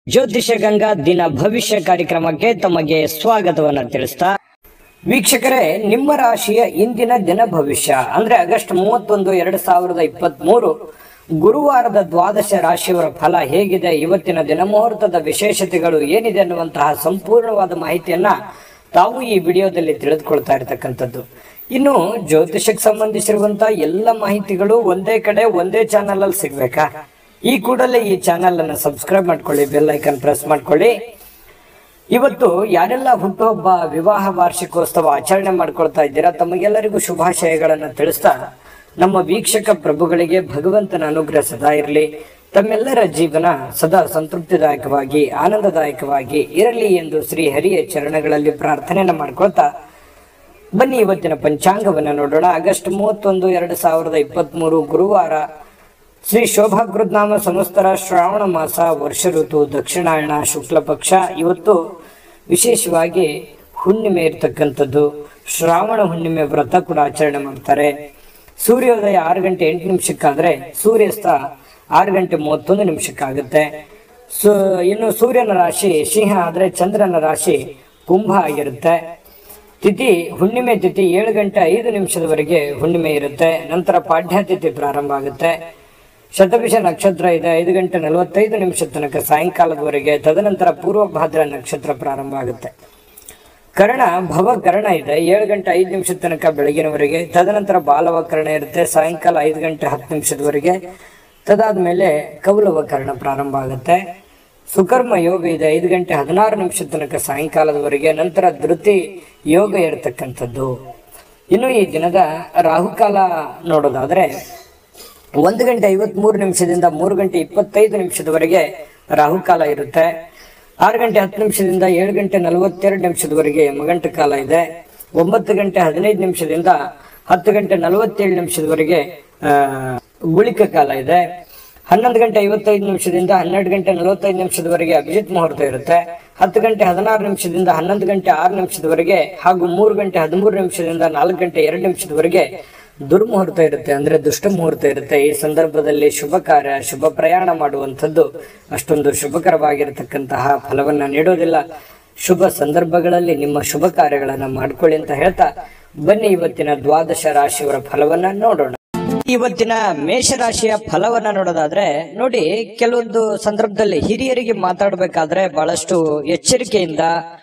ಜ್ಯೋತಿಷ ಗಂಗಾ ದಿನ ಭವಿಷ್ಯ ಕಾರ್ಯಕ್ರಮಕ್ಕೆ ತಮಗೆ ಸ್ವಾಗತವನ್ನ ತಿಳಿಸ್ತಾ ವೀಕ್ಷಕರೇ ನಿಮ್ಮ ರಾಶಿಯ ಇಂದಿನ ದಿನ ಭವಿಷ್ಯ ಅಂದ್ರೆ ಆಗಸ್ಟ್ ಮೂವತ್ತೊಂದು ಎರಡ್ ಸಾವಿರದ ಇಪ್ಪತ್ತ್ ಮೂರು ಗುರುವಾರದ ದ್ವಾದಶ ರಾಶಿಯವರ ಫಲ ಹೇಗಿದೆ ಇವತ್ತಿನ ದಿನ ಮುಹೂರ್ತದ ವಿಶೇಷತೆಗಳು ಏನಿದೆ ಅನ್ನುವಂತಹ ಸಂಪೂರ್ಣವಾದ ಮಾಹಿತಿಯನ್ನ ತಾವು ಈ ವಿಡಿಯೋದಲ್ಲಿ ತಿಳಿದುಕೊಳ್ತಾ ಇರತಕ್ಕಂಥದ್ದು ಇನ್ನು ಜ್ಯೋತಿಷಕ್ಕೆ ಸಂಬಂಧಿಸಿರುವಂತಹ ಎಲ್ಲ ಮಾಹಿತಿಗಳು ಒಂದೇ ಕಡೆ ಒಂದೇ ಚಾನಲ್ ಅಲ್ಲಿ ಸಿಗ್ಬೇಕಾ ಈ ಕೂಡಲೇ ಈ ಚಾನಲ್ ಅನ್ನು ಸಬ್ಸ್ಕ್ರೈಬ್ ಮಾಡ್ಕೊಳ್ಳಿ ಬೆಲ್ ಐಕನ್ ಪ್ರೆಸ್ ಮಾಡ್ಕೊಳ್ಳಿ ಇವತ್ತು ಯಾರೆಲ್ಲ ಹುಟ್ಟುಹಬ್ಬ ವಿವಾಹ ವಾರ್ಷಿಕೋತ್ಸವ ಆಚರಣೆ ಮಾಡ್ಕೊಳ್ತಾ ಇದ್ದೀರಾ ತಮಗೆಲ್ಲರಿಗೂ ಶುಭಾಶಯಗಳನ್ನು ತಿಳಿಸ್ತಾ ನಮ್ಮ ವೀಕ್ಷಕ ಪ್ರಭುಗಳಿಗೆ ಭಗವಂತನ ಅನುಗ್ರಹ ಸದಾ ಇರಲಿ ತಮ್ಮೆಲ್ಲರ ಜೀವನ ಸದಾ ಸಂತೃಪ್ತಿದಾಯಕವಾಗಿ ಆನಂದದಾಯಕವಾಗಿ ಇರಲಿ ಎಂದು ಶ್ರೀ ಹರಿಯ ಚರಣಗಳಲ್ಲಿ ಪ್ರಾರ್ಥನೆಯನ್ನ ಮಾಡ್ಕೊಳ್ತಾ ಬನ್ನಿ ಇವತ್ತಿನ ಪಂಚಾಂಗವನ್ನ ನೋಡೋಣ ಆಗಸ್ಟ್ ಮೂವತ್ತೊಂದು ಎರಡು ಸಾವಿರದ ಇಪ್ಪತ್ತ್ ಮೂರು ಗುರುವಾರ ಶ್ರೀ ಶೋಭಾಕೃತ್ನಾಮ ಸಂವತ್ಸರ ಶ್ರಾವಣ ಮಾಸ ವರ್ಷ ಋತು ದಕ್ಷಿಣಾಯಣ ಶುಕ್ಲ ಪಕ್ಷ ಇವತ್ತು ವಿಶೇಷವಾಗಿ ಹುಣ್ಣಿಮೆ ಇರ್ತಕ್ಕಂಥದ್ದು ಶ್ರಾವಣ ಹುಣ್ಣಿಮೆ ವ್ರತ ಕೂಡ ಆಚರಣೆ ಮಾಡ್ತಾರೆ ಸೂರ್ಯೋದಯ ಆರು ಗಂಟೆ ಎಂಟು ನಿಮಿಷಕ್ಕಾದ್ರೆ ಸೂರ್ಯಾಸ್ತ ಆರು ಗಂಟೆ ಮೂವತ್ತೊಂದು ನಿಮಿಷಕ್ಕಾಗುತ್ತೆ ಸು ಇನ್ನು ಸೂರ್ಯನ ರಾಶಿ ಸಿಂಹ ಆದ್ರೆ ಚಂದ್ರನ ರಾಶಿ ಕುಂಭ ಆಗಿರುತ್ತೆ ತಿಥಿ ಹುಣ್ಣಿಮೆ ತಿಥಿ ಏಳು ಗಂಟೆ ಐದು ನಿಮಿಷದವರೆಗೆ ಹುಣ್ಣಿಮೆ ಇರುತ್ತೆ ನಂತರ ಪಾಡ್ಯ ತಿಥಿ ಪ್ರಾರಂಭ ಆಗುತ್ತೆ ಶತಭಿಷ ನಕ್ಷತ್ರ ಇದೆ ಐದು ಗಂಟೆ ನಲವತ್ತೈದು ನಿಮಿಷ ತನಕ ಸಾಯಂಕಾಲದವರೆಗೆ ತದನಂತರ ಪೂರ್ವಭಾದ್ರ ನಕ್ಷತ್ರ ಪ್ರಾರಂಭ ಆಗುತ್ತೆ ಕರ್ಣ ಭವ ಕರ್ಣ ಇದೆ ಏಳು ಗಂಟೆ ಐದು ನಿಮಿಷದ ತನಕ ಬೆಳಗಿನವರೆಗೆ ತದನಂತರ ಬಾಲವ ಕರ್ಣ ಇರುತ್ತೆ ಸಾಯಂಕಾಲ ಐದು ಗಂಟೆ ಹತ್ತು ನಿಮಿಷದವರೆಗೆ ತದಾದ್ಮೇಲೆ ಕೌಲವ ಕರ್ಣ ಪ್ರಾರಂಭ ಆಗುತ್ತೆ ಸುಕರ್ಮ ಯೋಗ ಇದೆ ಐದು ಗಂಟೆ ಹದಿನಾರು ನಿಮಿಷದ ತನಕ ಸಾಯಂಕಾಲದವರೆಗೆ ನಂತರ ಧೃತಿ ಯೋಗ ಇರತಕ್ಕಂಥದ್ದು ಇನ್ನು ಈ ದಿನದ ರಾಹುಕಾಲ ನೋಡೋದಾದ್ರೆ ಒಂದು ಗಂಟೆ ಐವತ್ಮೂರು ನಿಮಿಷದಿಂದ ಮೂರು ಗಂಟೆ ಇಪ್ಪತ್ತೈದು ನಿಮಿಷದವರೆಗೆ ರಾಹುಕಾಲ ಇರುತ್ತೆ ಆರು ಗಂಟೆ ಹತ್ತು ನಿಮಿಷದಿಂದ ಏಳು ಗಂಟೆ ನಲವತ್ತೆರಡು ನಿಮಿಷದವರೆಗೆ ಯಮಗಂಟ ಕಾಲ ಇದೆ ಒಂಬತ್ತು ಗಂಟೆ ಹದಿನೈದು ನಿಮಿಷದಿಂದ ಹತ್ತು ಗಂಟೆ ನಲವತ್ತೇಳು ನಿಮಿಷದವರೆಗೆ ಆ, ಗುಳಿಕ ಕಾಲ ಇದೆ ಹನ್ನೊಂದು ಗಂಟೆ ಐವತ್ತೈದು ನಿಮಿಷದಿಂದ ಹನ್ನೆರಡು ಗಂಟೆ ನಲವತ್ತೈದು ನಿಮಿಷದವರೆಗೆ ಅಭಿಜಿತ್ ಮುಹೂರ್ತ ಇರುತ್ತೆ ಹತ್ತು ಗಂಟೆ ಹದಿನಾರು ನಿಮಿಷದಿಂದ ಹನ್ನೊಂದು ಗಂಟೆ ಆರು ನಿಮಿಷದವರೆಗೆ ಹಾಗೂ ಮೂರು ಗಂಟೆ ಹದಿಮೂರು ನಿಮಿಷದಿಂದ ನಾಲ್ಕು ಗಂಟೆ ಎರಡು ನಿಮಿಷದವರೆಗೆ ದುರ್ಮುಹೂರ್ತ ಇರುತ್ತೆ ಅಂದ್ರೆ ದುಷ್ಟ ಮುಹೂರ್ತ ಇರುತ್ತೆ ಈ ಸಂದರ್ಭದಲ್ಲಿ ಶುಭ ಕಾರ್ಯ ಶುಭ ಪ್ರಯಾಣ ಮಾಡುವಂಥದ್ದು ಅಷ್ಟೊಂದು ಶುಭಕರವಾಗಿರತಕ್ಕಂತಹ ಫಲವನ್ನ ನೀಡೋದಿಲ್ಲ ಶುಭ ಸಂದರ್ಭಗಳಲ್ಲಿ ನಿಮ್ಮ ಶುಭ ಕಾರ್ಯಗಳನ್ನ ಮಾಡ್ಕೊಳ್ಳಿ ಅಂತ ಹೇಳ್ತಾ ಬನ್ನಿ ಇವತ್ತಿನ ದ್ವಾದಶ ರಾಶಿಯವರ ಫಲವನ್ನ ನೋಡೋಣ ಇವತ್ತಿನ ಮೇಷರಾಶಿಯ ಫಲವನ್ನ ನೋಡೋದಾದ್ರೆ ನೋಡಿ ಕೆಲವೊಂದು ಸಂದರ್ಭದಲ್ಲಿ ಹಿರಿಯರಿಗೆ ಮಾತಾಡ್ಬೇಕಾದ್ರೆ ಬಹಳಷ್ಟು ಎಚ್ಚರಿಕೆಯಿಂದ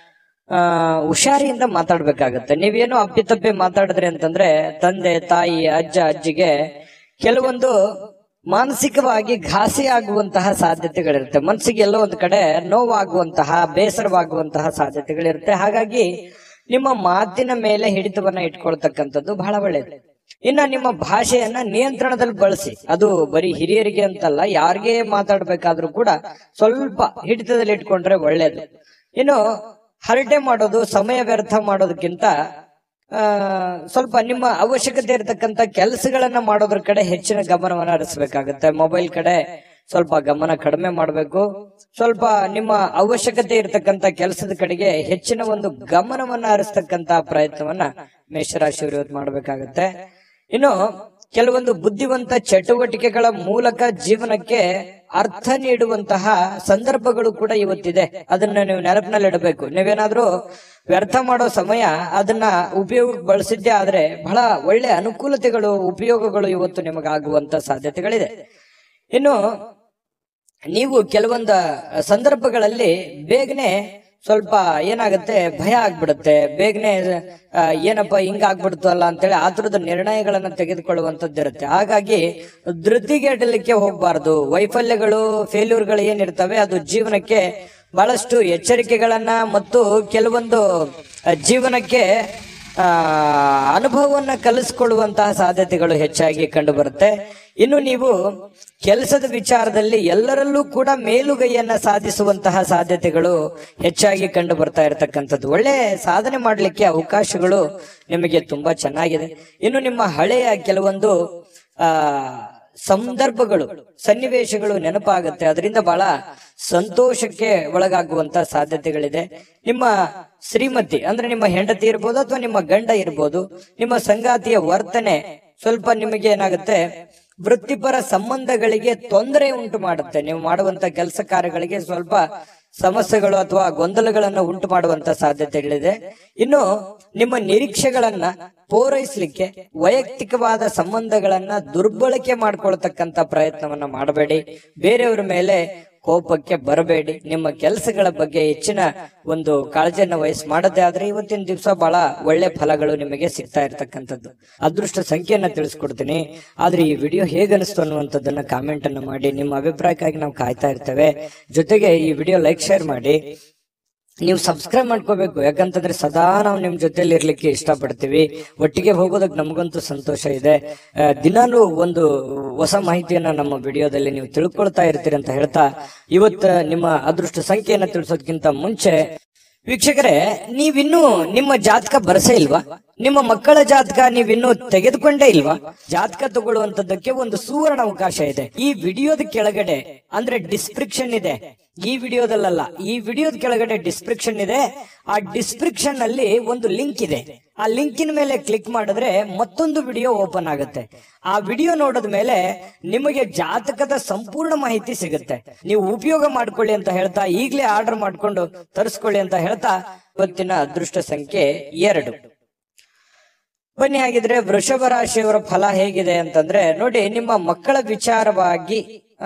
ಆ ಹುಷಾರಿಯಿಂದ ಮಾತಾಡ್ಬೇಕಾಗತ್ತೆ ನೀವೇನೋ ಅಪ್ಪಿತಪ್ಪಿ ಮಾತಾಡಿದ್ರಿ ಅಂತಂದ್ರೆ ತಂದೆ ತಾಯಿ ಅಜ್ಜ ಅಜ್ಜಿಗೆ ಕೆಲವೊಂದು ಮಾನಸಿಕವಾಗಿ ಘಾಸಿ ಆಗುವಂತಹ ಸಾಧ್ಯತೆಗಳಿರುತ್ತೆ ಮನಸ್ಸಿಗೆ ಎಲ್ಲೋ ಒಂದು ಕಡೆ ನೋವಾಗುವಂತಹ ಬೇಸರವಾಗುವಂತಹ ಸಾಧ್ಯತೆಗಳಿರುತ್ತೆ ಹಾಗಾಗಿ ನಿಮ್ಮ ಮಾತಿನ ಮೇಲೆ ಹಿಡಿತವನ್ನ ಇಟ್ಕೊಳ್ತಕ್ಕಂಥದ್ದು ಬಹಳ ಒಳ್ಳೆಯದು ಇನ್ನ ನಿಮ್ಮ ಭಾಷೆಯನ್ನ ನಿಯಂತ್ರಣದಲ್ಲಿ ಬಳಸಿ ಅದು ಬರೀ ಹಿರಿಯರಿಗೆ ಅಂತಲ್ಲ ಯಾರಿಗೆ ಮಾತಾಡ್ಬೇಕಾದ್ರೂ ಕೂಡ ಸ್ವಲ್ಪ ಹಿಡಿತದಲ್ಲಿ ಇಟ್ಕೊಂಡ್ರೆ ಒಳ್ಳೇದು ಇನ್ನು ಹರಟೆ ಮಾಡೋದು ಸಮಯ ವ್ಯರ್ಥ ಮಾಡೋದಕ್ಕಿಂತ ಆ ಸ್ವಲ್ಪ ನಿಮ್ಮ ಅವಶ್ಯಕತೆ ಇರತಕ್ಕಂತ ಕೆಲಸಗಳನ್ನ ಮಾಡೋದ್ರ ಕಡೆ ಹೆಚ್ಚಿನ ಗಮನವನ್ನ ಹರಿಸಬೇಕಾಗುತ್ತೆ ಮೊಬೈಲ್ ಕಡೆ ಸ್ವಲ್ಪ ಗಮನ ಕಡಿಮೆ ಮಾಡಬೇಕು ಸ್ವಲ್ಪ ನಿಮ್ಮ ಅವಶ್ಯಕತೆ ಇರತಕ್ಕಂತ ಕೆಲಸದ ಕಡೆಗೆ ಹೆಚ್ಚಿನ ಒಂದು ಗಮನವನ್ನ ಹರಿಸ್ತಕ್ಕಂತ ಪ್ರಯತ್ನವನ್ನ ಮೇಷರಾಶಿಯವರು ಇವತ್ತು ಮಾಡಬೇಕಾಗತ್ತೆ ಇನ್ನು ಕೆಲವೊಂದು ಬುದ್ಧಿವಂತ ಚಟುವಟಿಕೆಗಳ ಮೂಲಕ ಜೀವನಕ್ಕೆ ಅರ್ಥ ನೀಡುವಂತಹ ಸಂದರ್ಭಗಳು ಕೂಡ ಇವತ್ತಿದೆ ಅದನ್ನ ನೀವು ನೆನಪಿನಲ್ಲಿಡಬೇಕು ನೀವೇನಾದ್ರೂ ವ್ಯರ್ಥ ಮಾಡೋ ಸಮಯ ಅದನ್ನ ಉಪಯೋಗ ಬಳಸಿದ್ದೇ ಆದ್ರೆ ಬಹಳ ಒಳ್ಳೆ ಅನುಕೂಲತೆಗಳು ಉಪಯೋಗಗಳು ಇವತ್ತು ನಿಮಗಾಗುವಂತ ಸಾಧ್ಯತೆಗಳಿದೆ ಇನ್ನು ನೀವು ಕೆಲವೊಂದು ಸಂದರ್ಭಗಳಲ್ಲಿ ಬೇಗನೆ ಸ್ವಲ್ಪ ಏನಾಗುತ್ತೆ ಭಯ ಆಗ್ಬಿಡುತ್ತೆ ಬೇಗನೆ ಆ, ಏನಪ್ಪ ಹಿಂಗ ಆಗ್ಬಿಡ್ತಲ್ಲ ಅಂತೇಳಿ ಆತರದ ನಿರ್ಣಯಗಳನ್ನ ತೆಗೆದುಕೊಳ್ಳುವಂತದ್ದು ಇರುತ್ತೆ ಹಾಗಾಗಿ ಧೃತಿಗೆಡಲಿಕ್ಕೆ ಹೋಗ್ಬಾರ್ದು ವೈಫಲ್ಯಗಳು ಫೇಲ್ಯೂರ್ಗಳು ಏನಿರ್ತವೆ ಅದು ಜೀವನಕ್ಕೆ ಬಹಳಷ್ಟು ಎಚ್ಚರಿಕೆಗಳನ್ನ ಮತ್ತು ಕೆಲವೊಂದು ಆ, ಜೀವನಕ್ಕೆ ಆ ಅನುಭವವನ್ನ ಕಲಿಸ್ಕೊಳ್ಳುವಂತಹ ಸಾಧ್ಯತೆಗಳು ಹೆಚ್ಚಾಗಿ ಕಂಡು ಬರುತ್ತೆ ಇನ್ನು ನೀವು ಕೆಲಸದ ವಿಚಾರದಲ್ಲಿ ಎಲ್ಲರಲ್ಲೂ ಕೂಡ ಮೇಲುಗೈಯನ್ನ ಸಾಧಿಸುವಂತಹ ಸಾಧ್ಯತೆಗಳು ಹೆಚ್ಚಾಗಿ ಕಂಡು ಬರ್ತಾ ಇರತಕ್ಕಂಥದ್ದು ಒಳ್ಳೆ ಸಾಧನೆ ಮಾಡಲಿಕ್ಕೆ ಅವಕಾಶಗಳು ನಿಮಗೆ ತುಂಬಾ ಚೆನ್ನಾಗಿದೆ ಇನ್ನು ನಿಮ್ಮ ಹಳೆಯ ಕೆಲವೊಂದು ಆ ಸಂದರ್ಭಗಳು ಸನ್ನಿವೇಶಗಳು ನೆನಪಾಗುತ್ತೆ ಅದರಿಂದ ಬಹಳ ಸಂತೋಷಕ್ಕೆ ಒಳಗಾಗುವಂತ ಸಾಧ್ಯತೆಗಳಿದೆ ನಿಮ್ಮ ಶ್ರೀಮತಿ ಅಂದ್ರೆ ನಿಮ್ಮ ಹೆಂಡತಿ ಇರ್ಬೋದು ಅಥವಾ ನಿಮ್ಮ ಗಂಡ ಇರ್ಬೋದು ನಿಮ್ಮ ಸಂಗಾತಿಯ ವರ್ತನೆ ಸ್ವಲ್ಪ ನಿಮಗೆ ಏನಾಗುತ್ತೆ ವೃತ್ತಿಪರ ಸಂಬಂಧಗಳಿಗೆ ತೊಂದರೆ ಉಂಟು ಮಾಡುತ್ತೆ ನೀವು ಮಾಡುವಂತ ಕೆಲಸ ಕಾರ್ಯಗಳಿಗೆ ಸ್ವಲ್ಪ ಸಮಸ್ಯೆಗಳು ಅಥವಾ ಗೊಂದಲಗಳನ್ನ ಉಂಟು ಮಾಡುವಂತ ಸಾಧ್ಯತೆಗಳಿದೆ ಇನ್ನು ನಿಮ್ಮ ನಿರೀಕ್ಷೆಗಳನ್ನ ಪೂರೈಸಲಿಕ್ಕೆ ವೈಯಕ್ತಿಕವಾದ ಸಂಬಂಧಗಳನ್ನ ದುರ್ಬಳಕೆ ಮಾಡ್ಕೊಳ್ತಕ್ಕಂತ ಪ್ರಯತ್ನವನ್ನ ಮಾಡಬೇಡಿ ಬೇರೆಯವರ ಮೇಲೆ ಕೋಪಕ್ಕೆ ಬರಬೇಡಿ ನಿಮ್ಮ ಕೆಲಸಗಳ ಬಗ್ಗೆ ಹೆಚ್ಚಿನ ಒಂದು ಕಾಳಜಿಯನ್ನು ವಹಿಸಿ ಮಾಡದೆ ಆದ್ರೆ ಇವತ್ತಿನ ದಿವಸ ಬಹಳ ಒಳ್ಳೆ ಫಲಗಳು ನಿಮಗೆ ಸಿಗ್ತಾ ಇರ್ತಕ್ಕಂಥದ್ದು ಅದೃಷ್ಟ ಸಂಖ್ಯೆಯನ್ನ ತಿಳಿಸ್ಕೊಡ್ತೀನಿ ಆದ್ರೆ ಈ ವಿಡಿಯೋ ಹೇಗನಿಸ್ತು ಅನ್ನುವಂಥದ್ದನ್ನ ಕಾಮೆಂಟ್ ಅನ್ನ ಮಾಡಿ ನಿಮ್ಮ ಅಭಿಪ್ರಾಯಕ್ಕಾಗಿ ನಾವು ಕಾಯ್ತಾ ಇರ್ತೇವೆ ಜೊತೆಗೆ ಈ ವಿಡಿಯೋ ಲೈಕ್ ಶೇರ್ ಮಾಡಿ ನೀವು ಸಬ್ಸ್ಕ್ರೈಬ್ ಮಾಡ್ಕೋಬೇಕು ಯಾಕಂತಂದ್ರೆ ಸದಾ ನಾವು ನಿಮ್ ಜೊತೆಲಿ ಇರ್ಲಿಕ್ಕೆ ಇಷ್ಟಪಡ್ತೀವಿ ಒಟ್ಟಿಗೆ ಹೋಗೋದಕ್ಕೆ ನಮಗಂತೂ ಸಂತೋಷ ಇದೆ ಆ, ದಿನಾಲೂ ಒಂದು ಹೊಸ ಮಾಹಿತಿಯನ್ನ ನಮ್ಮ ವಿಡಿಯೋದಲ್ಲಿ ನೀವು ತಿಳ್ಕೊಳ್ತಾ ಇರ್ತೀರಿ ಅಂತ ಹೇಳ್ತಾ ಇವತ್ತ ನಿಮ್ಮ ಅದೃಷ್ಟ ಸಂಖ್ಯೆಯನ್ನ ತಿಳಿಸೋದಕ್ಕಿಂತ ಮುಂಚೆ ವೀಕ್ಷಕರೇ ನೀವಿನ್ನೂ ನಿಮ್ಮ ಜಾತಕ ಬರಸೇ ಇಲ್ವಾ ನಿಮ್ಮ ಮಕ್ಕಳ ಜಾತಕ ನೀವಿನ್ನೂ ತೆಗೆದುಕೊಂಡೇ ಇಲ್ವಾ ಜಾತಕ ತಗೊಳ್ಳುವಂತದ್ದಕ್ಕೆ ಒಂದು ಸುವರ್ಣ ಅವಕಾಶ ಇದೆ ಈ ವಿಡಿಯೋದ ಕೆಳಗಡೆ ಅಂದ್ರೆ ಡಿಸ್ಕ್ರಿಪ್ಷನ್ ಇದೆ ಈ ವಿಡಿಯೋದಲ್ಲ ಈ ವಿಡಿಯೋದ ಕೆಳಗಡೆ ಡಿಸ್ಕ್ರಿಪ್ಷನ್ ಇದೆ ಆ ಡಿಸ್ಕ್ರಿಪ್ಷನ್ ಅಲ್ಲಿ ಒಂದು ಲಿಂಕ್ ಇದೆ ಆ ಲಿಂಕಿನ ಮೇಲೆ ಕ್ಲಿಕ್ ಮಾಡಿದ್ರೆ ಮತ್ತೊಂದು ವಿಡಿಯೋ ಓಪನ್ ಆಗುತ್ತೆ ಆ ವಿಡಿಯೋ ನೋಡಿದ ಮೇಲೆ ನಿಮಗೆ ಜಾತಕದ ಸಂಪೂರ್ಣ ಮಾಹಿತಿ ಸಿಗುತ್ತೆ ನೀವು ಉಪಯೋಗ ಮಾಡ್ಕೊಳ್ಳಿ ಅಂತ ಹೇಳ್ತಾ ಈಗಲೇ ಆರ್ಡರ್ ಮಾಡ್ಕೊಂಡು ತರಿಸ್ಕೊಳ್ಳಿ ಅಂತ ಹೇಳ್ತಾ ಇವತ್ತಿನ ಅದೃಷ್ಟ ಸಂಖ್ಯೆ ಎರಡು ಬನ್ನಿ ಹಾಗಿದ್ರೆ ವೃಷಭ ರಾಶಿಯವರ ಫಲ ಹೇಗಿದೆ ಅಂತಂದ್ರೆ ನೋಡಿ ನಿಮ್ಮ ಮಕ್ಕಳ ವಿಚಾರವಾಗಿ ಆ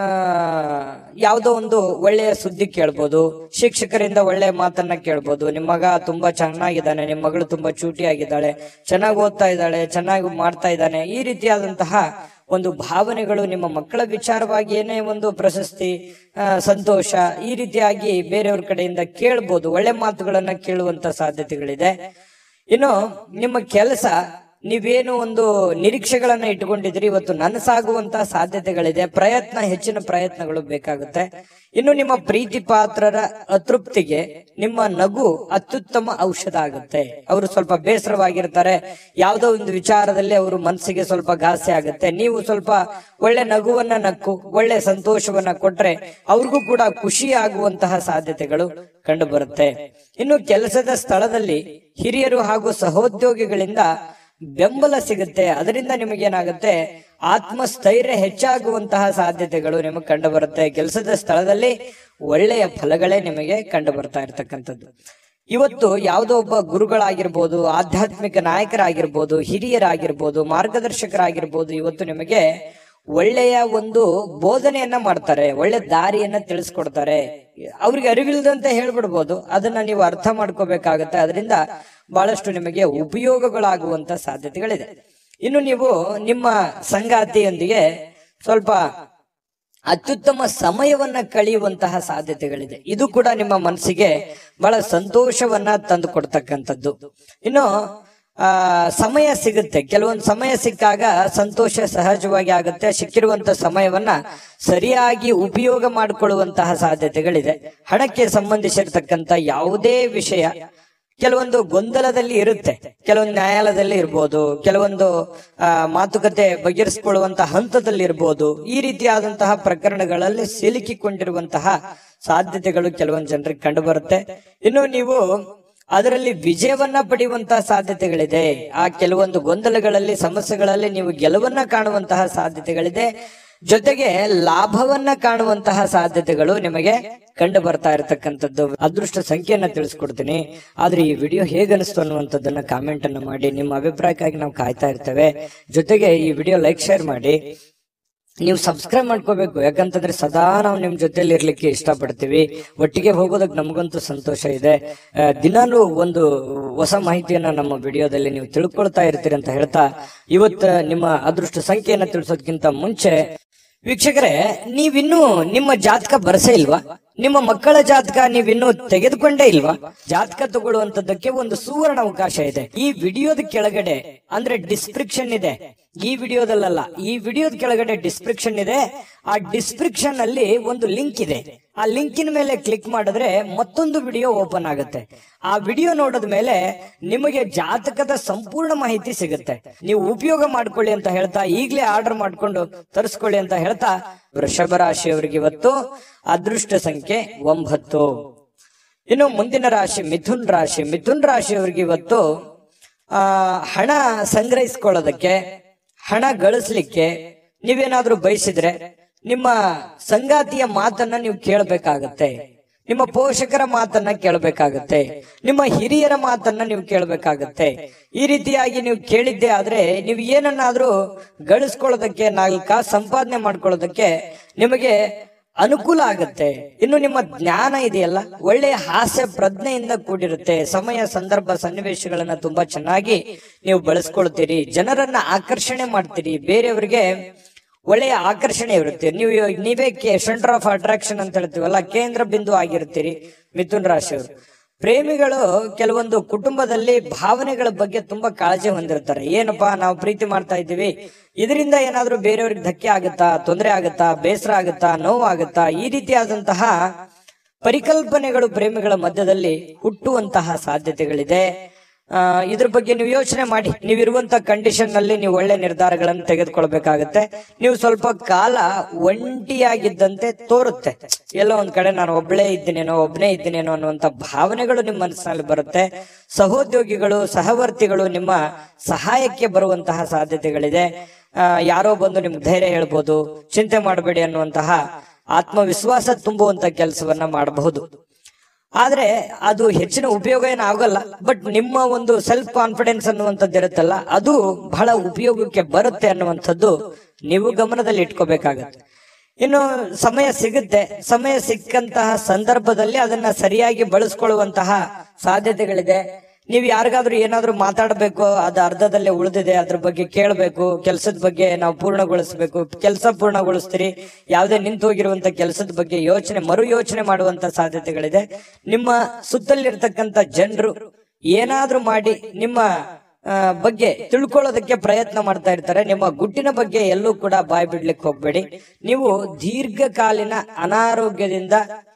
ಯಾವುದೋ ಒಂದು ಒಳ್ಳೆಯ ಸುದ್ದಿ ಕೇಳ್ಬೋದು ಶಿಕ್ಷಕರಿಂದ ಒಳ್ಳೆಯ ಮಾತನ್ನ ಕೇಳ್ಬೋದು ನಿಮ್ಮ ಮಗ ತುಂಬಾ ಚೆನ್ನಾಗಿದ್ದಾನೆ ನಿಮ್ಮ ಮಗಳು ತುಂಬಾ ಚೂಟಿಯಾಗಿದ್ದಾಳೆ ಚೆನ್ನಾಗಿ ಓದ್ತಾ ಇದ್ದಾಳೆ ಚೆನ್ನಾಗಿ ಮಾಡ್ತಾ ಇದ್ದಾನೆ ಈ ರೀತಿಯಾದಂತಹ ಒಂದು ಭಾವನೆಗಳು ನಿಮ್ಮ ಮಕ್ಕಳ ವಿಚಾರವಾಗಿ ಏನೇ ಒಂದು ಪ್ರಶಸ್ತಿ ಆ, ಸಂತೋಷ ಈ ರೀತಿಯಾಗಿ ಬೇರೆಯವ್ರ ಕಡೆಯಿಂದ ಕೇಳ್ಬೋದು ಒಳ್ಳೆ ಮಾತುಗಳನ್ನ ಕೇಳುವಂತ ಸಾಧ್ಯತೆಗಳಿದೆ ಇನ್ನು ನಿಮ್ಮ ಕೆಲಸ ನೀವೇನು ಒಂದು ನಿರೀಕ್ಷೆಗಳನ್ನ ಇಟ್ಟುಕೊಂಡಿದ್ರಿ ಇವತ್ತು ನನಸಾಗುವಂತಹ ಸಾಧ್ಯತೆಗಳಿದೆ ಪ್ರಯತ್ನ ಹೆಚ್ಚಿನ ಪ್ರಯತ್ನಗಳು ಬೇಕಾಗುತ್ತೆ ಇನ್ನು ನಿಮ್ಮ ಪ್ರೀತಿ ಪಾತ್ರರ ಅತೃಪ್ತಿಗೆ ನಿಮ್ಮ ನಗು ಅತ್ಯುತ್ತಮ ಔಷಧ ಆಗುತ್ತೆ ಅವರು ಸ್ವಲ್ಪ ಬೇಸರವಾಗಿರ್ತಾರೆ ಯಾವುದೋ ಒಂದು ವಿಚಾರದಲ್ಲಿ ಅವರು ಮನಸ್ಸಿಗೆ ಸ್ವಲ್ಪ ಘಾಸಿ ಆಗುತ್ತೆ ನೀವು ಸ್ವಲ್ಪ ಒಳ್ಳೆ ನಗುವನ್ನ ನಕ್ಕು ಒಳ್ಳೆ ಸಂತೋಷವನ್ನ ಕೊಟ್ರೆ ಅವ್ರಿಗೂ ಕೂಡ ಖುಷಿ ಆಗುವಂತಹ ಸಾಧ್ಯತೆಗಳು ಕಂಡು ಬರುತ್ತೆ ಇನ್ನು ಕೆಲಸದ ಸ್ಥಳದಲ್ಲಿ ಹಿರಿಯರು ಹಾಗೂ ಸಹೋದ್ಯೋಗಿಗಳಿಂದ ಬೆಂಬಲ ಸಿಗುತ್ತೆ ಅದರಿಂದ ನಿಮಗೇನಾಗುತ್ತೆ ಆತ್ಮಸ್ಥೈರ್ಯ ಹೆಚ್ಚಾಗುವಂತಹ ಸಾಧ್ಯತೆಗಳು ನಿಮಗೆ ಕಂಡು ಬರುತ್ತೆ ಕೆಲಸದ ಸ್ಥಳದಲ್ಲಿ ಒಳ್ಳೆಯ ಫಲಗಳೇ ನಿಮಗೆ ಕಂಡು ಬರ್ತಾ ಇರ್ತಕ್ಕಂಥದ್ದು ಇವತ್ತು ಯಾವುದೋ ಒಬ್ಬ ಗುರುಗಳಾಗಿರ್ಬೋದು ಆಧ್ಯಾತ್ಮಿಕ ನಾಯಕರಾಗಿರ್ಬೋದು ಹಿರಿಯರಾಗಿರ್ಬೋದು ಮಾರ್ಗದರ್ಶಕರಾಗಿರ್ಬೋದು ಇವತ್ತು ನಿಮಗೆ ಒಳ್ಳೆಯ ಒಂದು ಬೋಧನೆಯನ್ನ ಮಾಡ್ತಾರೆ ಒಳ್ಳೆ ದಾರಿಯನ್ನ ತಿಳಿಸ್ಕೊಡ್ತಾರೆ ಅವ್ರಿಗೆ ಅರಿವಿಲ್ದಂತೆ ಹೇಳ್ಬಿಡ್ಬೋದು ಅದನ್ನ ನೀವು ಅರ್ಥ ಮಾಡ್ಕೋಬೇಕಾಗತ್ತೆ ಅದರಿಂದ ಬಹಳಷ್ಟು ನಿಮಗೆ ಉಪಯೋಗಗಳಾಗುವಂತ ಸಾಧ್ಯತೆಗಳಿದೆ ಇನ್ನು ನೀವು ನಿಮ್ಮ ಸಂಗಾತಿಯೊಂದಿಗೆ ಸ್ವಲ್ಪ ಅತ್ಯುತ್ತಮ ಸಮಯವನ್ನ ಕಳೆಯುವಂತಹ ಸಾಧ್ಯತೆಗಳಿದೆ ಇದು ಕೂಡ ನಿಮ್ಮ ಮನಸ್ಸಿಗೆ ಬಹಳ ಸಂತೋಷವನ್ನ ತಂದು ಕೊಡ್ತಕ್ಕಂಥದ್ದು ಇನ್ನು ಆ ಸಮಯ ಸಿಗುತ್ತೆ ಕೆಲವೊಂದು ಸಮಯ ಸಿಕ್ಕಾಗ ಸಂತೋಷ ಸಹಜವಾಗಿ ಆಗುತ್ತೆ ಸಿಕ್ಕಿರುವಂತ ಸಮಯವನ್ನ ಸರಿಯಾಗಿ ಉಪಯೋಗ ಮಾಡಿಕೊಳ್ಳುವಂತಹ ಸಾಧ್ಯತೆಗಳಿದೆ ಹಣಕ್ಕೆ ಸಂಬಂಧಿಸಿರ್ತಕ್ಕಂಥ ಯಾವುದೇ ವಿಷಯ ಕೆಲವೊಂದು ಗೊಂದಲದಲ್ಲಿ ಇರುತ್ತೆ ಕೆಲವೊಂದು ನ್ಯಾಯಾಲಯದಲ್ಲಿ ಇರ್ಬೋದು ಕೆಲವೊಂದು ಆ, ಮಾತುಕತೆ ಬಗೆಹರಿಸಿಕೊಳ್ಳುವಂತ ಹಂತದಲ್ಲಿ ಇರ್ಬೋದು ಈ ರೀತಿಯಾದಂತಹ ಪ್ರಕರಣಗಳಲ್ಲಿ ಸಿಲುಕಿಕೊಂಡಿರುವಂತಹ ಸಾಧ್ಯತೆಗಳು ಕೆಲವೊಂದು ಜನರಿಗೆ ಕಂಡು ಬರುತ್ತೆ ಇನ್ನು ನೀವು ಅದರಲ್ಲಿ ವಿಜಯವನ್ನ ಪಡೆಯುವಂತಹ ಸಾಧ್ಯತೆಗಳಿದೆ ಆ ಕೆಲವೊಂದು ಗೊಂದಲಗಳಲ್ಲಿ ಸಮಸ್ಯೆಗಳಲ್ಲಿ ನೀವು ಗೆಲುವನ್ನ ಕಾಣುವಂತಹ ಸಾಧ್ಯತೆಗಳಿದೆ ಜೊತೆಗೆ ಲಾಭವನ್ನ ಕಾಣುವಂತಹ ಸಾಧ್ಯತೆಗಳು ನಿಮಗೆ ಕಂಡು ಬರ್ತಾ ಇರತಕ್ಕಂಥದ್ದು ಅದೃಷ್ಟ ಸಂಖ್ಯೆಯನ್ನ ತಿಳಿಸ್ಕೊಡ್ತೀನಿ ಆದ್ರೆ ಈ ವಿಡಿಯೋ ಹೇಗನಿಸ್ತು ಅನ್ನುವಂಥದ್ದನ್ನ ಕಾಮೆಂಟ್ ಅನ್ನ ಮಾಡಿ ನಿಮ್ಮ ಅಭಿಪ್ರಾಯಕ್ಕಾಗಿ ನಾವು ಕಾಯ್ತಾ ಇರ್ತೇವೆ ಜೊತೆಗೆ ಈ ವಿಡಿಯೋ ಲೈಕ್ ಶೇರ್ ಮಾಡಿ ನೀವು ಸಬ್ಸ್ಕ್ರೈಬ್ ಮಾಡ್ಕೋಬೇಕು ಯಾಕಂತಂದ್ರೆ ಸದಾ ನಾವು ನಿಮ್ ಜೊತೆಲಿ ಇರ್ಲಿಕ್ಕೆ ಇಷ್ಟಪಡ್ತೀವಿ ಒಟ್ಟಿಗೆ ಹೋಗೋದಕ್ಕೆ ನಮಗಂತೂ ಸಂತೋಷ ಇದೆ ಆ, ದಿನಾಲೂ ಒಂದು ಹೊಸ ಮಾಹಿತಿಯನ್ನ ನಮ್ಮ ವಿಡಿಯೋದಲ್ಲಿ ನೀವು ತಿಳ್ಕೊಳ್ತಾ ಇರ್ತೀರಿ ಅಂತ ಹೇಳ್ತಾ ಇವತ್ತ ನಿಮ್ಮ ಅದೃಷ್ಟ ಸಂಖ್ಯೆಯನ್ನ ತಿಳಿಸೋದಕ್ಕಿಂತ ಮುಂಚೆ ವೀಕ್ಷಕರೇ ನೀವಿನ್ನೂ ನಿಮ್ಮ ಜಾತಕ ಬರಸೇ ಇಲ್ವಾ ನಿಮ್ಮ ಮಕ್ಕಳ ಜಾತಕ ನೀವಿನ್ನೂ ತೆಗೆದುಕೊಂಡೇ ಇಲ್ವಾ ಜಾತಕ ತಗೊಳ್ಳುವಂತದ್ದಕ್ಕೆ ಒಂದು ಸುವರ್ಣ ಅವಕಾಶ ಇದೆ ಈ ವಿಡಿಯೋದ ಕೆಳಗಡೆ ಅಂದ್ರೆ ಡಿಸ್ಕ್ರಿಪ್ಷನ್ ಇದೆ ಈ ವಿಡಿಯೋದಲ್ಲ ಈ ವಿಡಿಯೋದ ಕೆಳಗಡೆ ಡಿಸ್ಕ್ರಿಪ್ಷನ್ ಇದೆ ಆ ಡಿಸ್ಕ್ರಿಪ್ಷನ್ ಅಲ್ಲಿ ಒಂದು ಲಿಂಕ್ ಇದೆ ಆ ಲಿಂಕಿನ ಮೇಲೆ ಕ್ಲಿಕ್ ಮಾಡಿದ್ರೆ ಮತ್ತೊಂದು ವಿಡಿಯೋ ಓಪನ್ ಆಗುತ್ತೆ ಆ ವಿಡಿಯೋ ನೋಡಿದ ಮೇಲೆ ನಿಮಗೆ ಜಾತಕದ ಸಂಪೂರ್ಣ ಮಾಹಿತಿ ಸಿಗುತ್ತೆ ನೀವು ಉಪಯೋಗ ಮಾಡ್ಕೊಳ್ಳಿ ಅಂತ ಹೇಳ್ತಾ ಈಗಲೇ ಆರ್ಡರ್ ಮಾಡ್ಕೊಂಡು ತರಿಸ್ಕೊಳ್ಳಿ ಅಂತ ಹೇಳ್ತಾ ವೃಷಭ ರಾಶಿಯವರಿಗೆ ಇವತ್ತು ಅದೃಷ್ಟ ಸಂಖ್ಯೆ ಒಂಬತ್ತು ಇನ್ನು ಮುಂದಿನ ರಾಶಿ ಮಿಥುನ್ ರಾಶಿ ಮಿಥುನ್ ರಾಶಿಯವರಿಗೆ ಇವತ್ತು ಆ ಹಣ ಸಂಗ್ರಹಿಸ್ಕೊಳ್ಳೋದಕ್ಕೆ ಹಣ ಗಳಿಸ್ಲಿಕ್ಕೆ ನೀವೇನಾದ್ರೂ ಬಯಸಿದ್ರೆ ನಿಮ್ಮ ಸಂಗಾತಿಯ ಮಾತನ್ನ ನೀವು ಕೇಳಬೇಕಾಗತ್ತೆ ನಿಮ್ಮ ಪೋಷಕರ ಮಾತನ್ನ ಕೇಳಬೇಕಾಗತ್ತೆ ನಿಮ್ಮ ಹಿರಿಯರ ಮಾತನ್ನ ನೀವು ಕೇಳಬೇಕಾಗತ್ತೆ ಈ ರೀತಿಯಾಗಿ ನೀವು ಕೇಳಿದ್ದೆ ಆದ್ರೆ ನೀವು ಏನನ್ನಾದ್ರೂ ಗಳಿಸ್ಕೊಳ್ಳೋದಕ್ಕೆ ನಾಲ್ಕ ಸಂಪಾದನೆ ಮಾಡ್ಕೊಳ್ಳೋದಕ್ಕೆ ನಿಮಗೆ ಅನುಕೂಲ ಆಗುತ್ತೆ ಇನ್ನು ನಿಮ್ಮ ಜ್ಞಾನ ಇದೆಯಲ್ಲ ಒಳ್ಳೆಯ ಹಾಸ್ಯ ಪ್ರಜ್ಞೆಯಿಂದ ಕೂಡಿರುತ್ತೆ ಸಮಯ ಸಂದರ್ಭ ಸನ್ನಿವೇಶಗಳನ್ನ ತುಂಬಾ ಚೆನ್ನಾಗಿ ನೀವು ಬಳಸ್ಕೊಳ್ತೀರಿ ಜನರನ್ನ ಆಕರ್ಷಣೆ ಮಾಡ್ತೀರಿ ಬೇರೆಯವರಿಗೆ ಒಳ್ಳೆಯ ಆಕರ್ಷಣೆ ಇರುತ್ತೆ ನೀವು ಇವಾಗ ನೀವೇ ಸೆಂಟರ್ ಆಫ್ ಅಟ್ರಾಕ್ಷನ್ ಅಂತ ಹೇಳ್ತೀವಲ್ಲ ಕೇಂದ್ರ ಬಿಂದು ಆಗಿರ್ತೀರಿ ಮಿಥುನ್ ರಾಶಿಯವರು ಪ್ರೇಮಿಗಳು ಕೆಲವೊಂದು ಕುಟುಂಬದಲ್ಲಿ ಭಾವನೆಗಳ ಬಗ್ಗೆ ತುಂಬಾ ಕಾಳಜಿ ಹೊಂದಿರ್ತಾರೆ ಏನಪ್ಪಾ ನಾವು ಪ್ರೀತಿ ಮಾಡ್ತಾ ಇದ್ದೀವಿ ಇದರಿಂದ ಏನಾದ್ರೂ ಬೇರೆಯವ್ರಿಗೆ ಧಕ್ಕೆ ಆಗುತ್ತಾ ತೊಂದರೆ ಆಗುತ್ತಾ ಬೇಸರ ಆಗುತ್ತಾ ನೋವಾಗುತ್ತಾ ಈ ರೀತಿಯಾದಂತಹ ಪರಿಕಲ್ಪನೆಗಳು ಪ್ರೇಮಿಗಳ ಮಧ್ಯದಲ್ಲಿ ಹುಟ್ಟುವಂತಹ ಸಾಧ್ಯತೆಗಳಿದೆ ಆ, ಇದ್ರ ಬಗ್ಗೆ ನೀವು ಯೋಚನೆ ಮಾಡಿ ನೀವಿರುವಂತ ಕಂಡೀಷನ್ ನಲ್ಲಿ ನೀವು ಒಳ್ಳೆ ನಿರ್ಧಾರಗಳನ್ನು ತೆಗೆದುಕೊಳ್ಬೇಕಾಗತ್ತೆ ನೀವು ಸ್ವಲ್ಪ ಕಾಲ ಒಂಟಿಯಾಗಿದ್ದಂತೆ ತೋರುತ್ತೆ ಎಲ್ಲೋ ಒಂದ್ ಕಡೆ ನಾನು ಒಬ್ಳೇ ಇದ್ದೀನೇನೋ ಒಬ್ನೇ ಇದ್ದೀನೇನೋ ಅನ್ನುವಂತ ಭಾವನೆಗಳು ನಿಮ್ಮ ಮನಸ್ಸಿನಲ್ಲಿ ಬರುತ್ತೆ ಸಹೋದ್ಯೋಗಿಗಳು ಸಹವರ್ತಿಗಳು ನಿಮ್ಮ ಸಹಾಯಕ್ಕೆ ಬರುವಂತಹ ಸಾಧ್ಯತೆಗಳಿದೆ ಆ, ಯಾರೋ ಬಂದು ನಿಮ್ಗೆ ಧೈರ್ಯ ಹೇಳ್ಬೋದು ಚಿಂತೆ ಮಾಡಬೇಡಿ ಅನ್ನುವಂತಹ ಆತ್ಮವಿಶ್ವಾಸ ತುಂಬುವಂತ ಕೆಲಸವನ್ನ ಮಾಡಬಹುದು ಆದ್ರೆ ಅದು ಹೆಚ್ಚಿನ ಉಪಯೋಗ ಏನು ಆಗಲ್ಲ ಬಟ್ ನಿಮ್ಮ ಒಂದು ಸೆಲ್ಫ್ ಕಾನ್ಫಿಡೆನ್ಸ್ ಅನ್ನುವಂಥದ್ದು ಇರುತ್ತಲ್ಲ ಅದು ಬಹಳ ಉಪಯೋಗಕ್ಕೆ ಬರುತ್ತೆ ಅನ್ನುವಂಥದ್ದು ನೀವು ಗಮನದಲ್ಲಿ ಇಟ್ಕೋಬೇಕಾಗತ್ತೆ ಇನ್ನು ಸಮಯ ಸಿಗುತ್ತೆ ಸಮಯ ಸಿಕ್ಕಂತಹ ಸಂದರ್ಭದಲ್ಲಿ ಅದನ್ನ ಸರಿಯಾಗಿ ಬಳಸ್ಕೊಳ್ಳುವಂತಹ ಸಾಧ್ಯತೆಗಳಿದೆ ನೀವು ಯಾರಿಗಾದ್ರೂ ಏನಾದ್ರೂ ಮಾತಾಡಬೇಕು ಅದು ಅರ್ಧದಲ್ಲೇ ಉಳಿದಿದೆ ಅದ್ರ ಬಗ್ಗೆ ಕೇಳಬೇಕು ಕೆಲಸದ ಬಗ್ಗೆ ನಾವು ಪೂರ್ಣಗೊಳಿಸಬೇಕು ಕೆಲಸ ಪೂರ್ಣಗೊಳಿಸ್ತೀರಿ ಯಾವುದೇ ನಿಂತು ಹೋಗಿರುವಂತ ಕೆಲಸದ ಬಗ್ಗೆ ಯೋಚನೆ ಮರು ಯೋಚನೆ ಮಾಡುವಂತ ಸಾಧ್ಯತೆಗಳಿದೆ ನಿಮ್ಮ ಸುತ್ತಲಿರ್ತಕ್ಕಂಥ ಜನರು ಏನಾದ್ರೂ ಮಾಡಿ ನಿಮ್ಮ ಆ, ಬಗ್ಗೆ ತಿಳ್ಕೊಳ್ಳೋದಕ್ಕೆ ಪ್ರಯತ್ನ ಮಾಡ್ತಾ ಇರ್ತಾರೆ ನಿಮ್ಮ ಗುಟ್ಟಿನ ಬಗ್ಗೆ ಎಲ್ಲೂ ಕೂಡ ಬಾಯ್ ಬಿಡ್ಲಿಕ್ಕೆ ಹೋಗ್ಬೇಡಿ ನೀವು ದೀರ್ಘಕಾಲೀನ ಅನಾರೋಗ್ಯದಿಂದ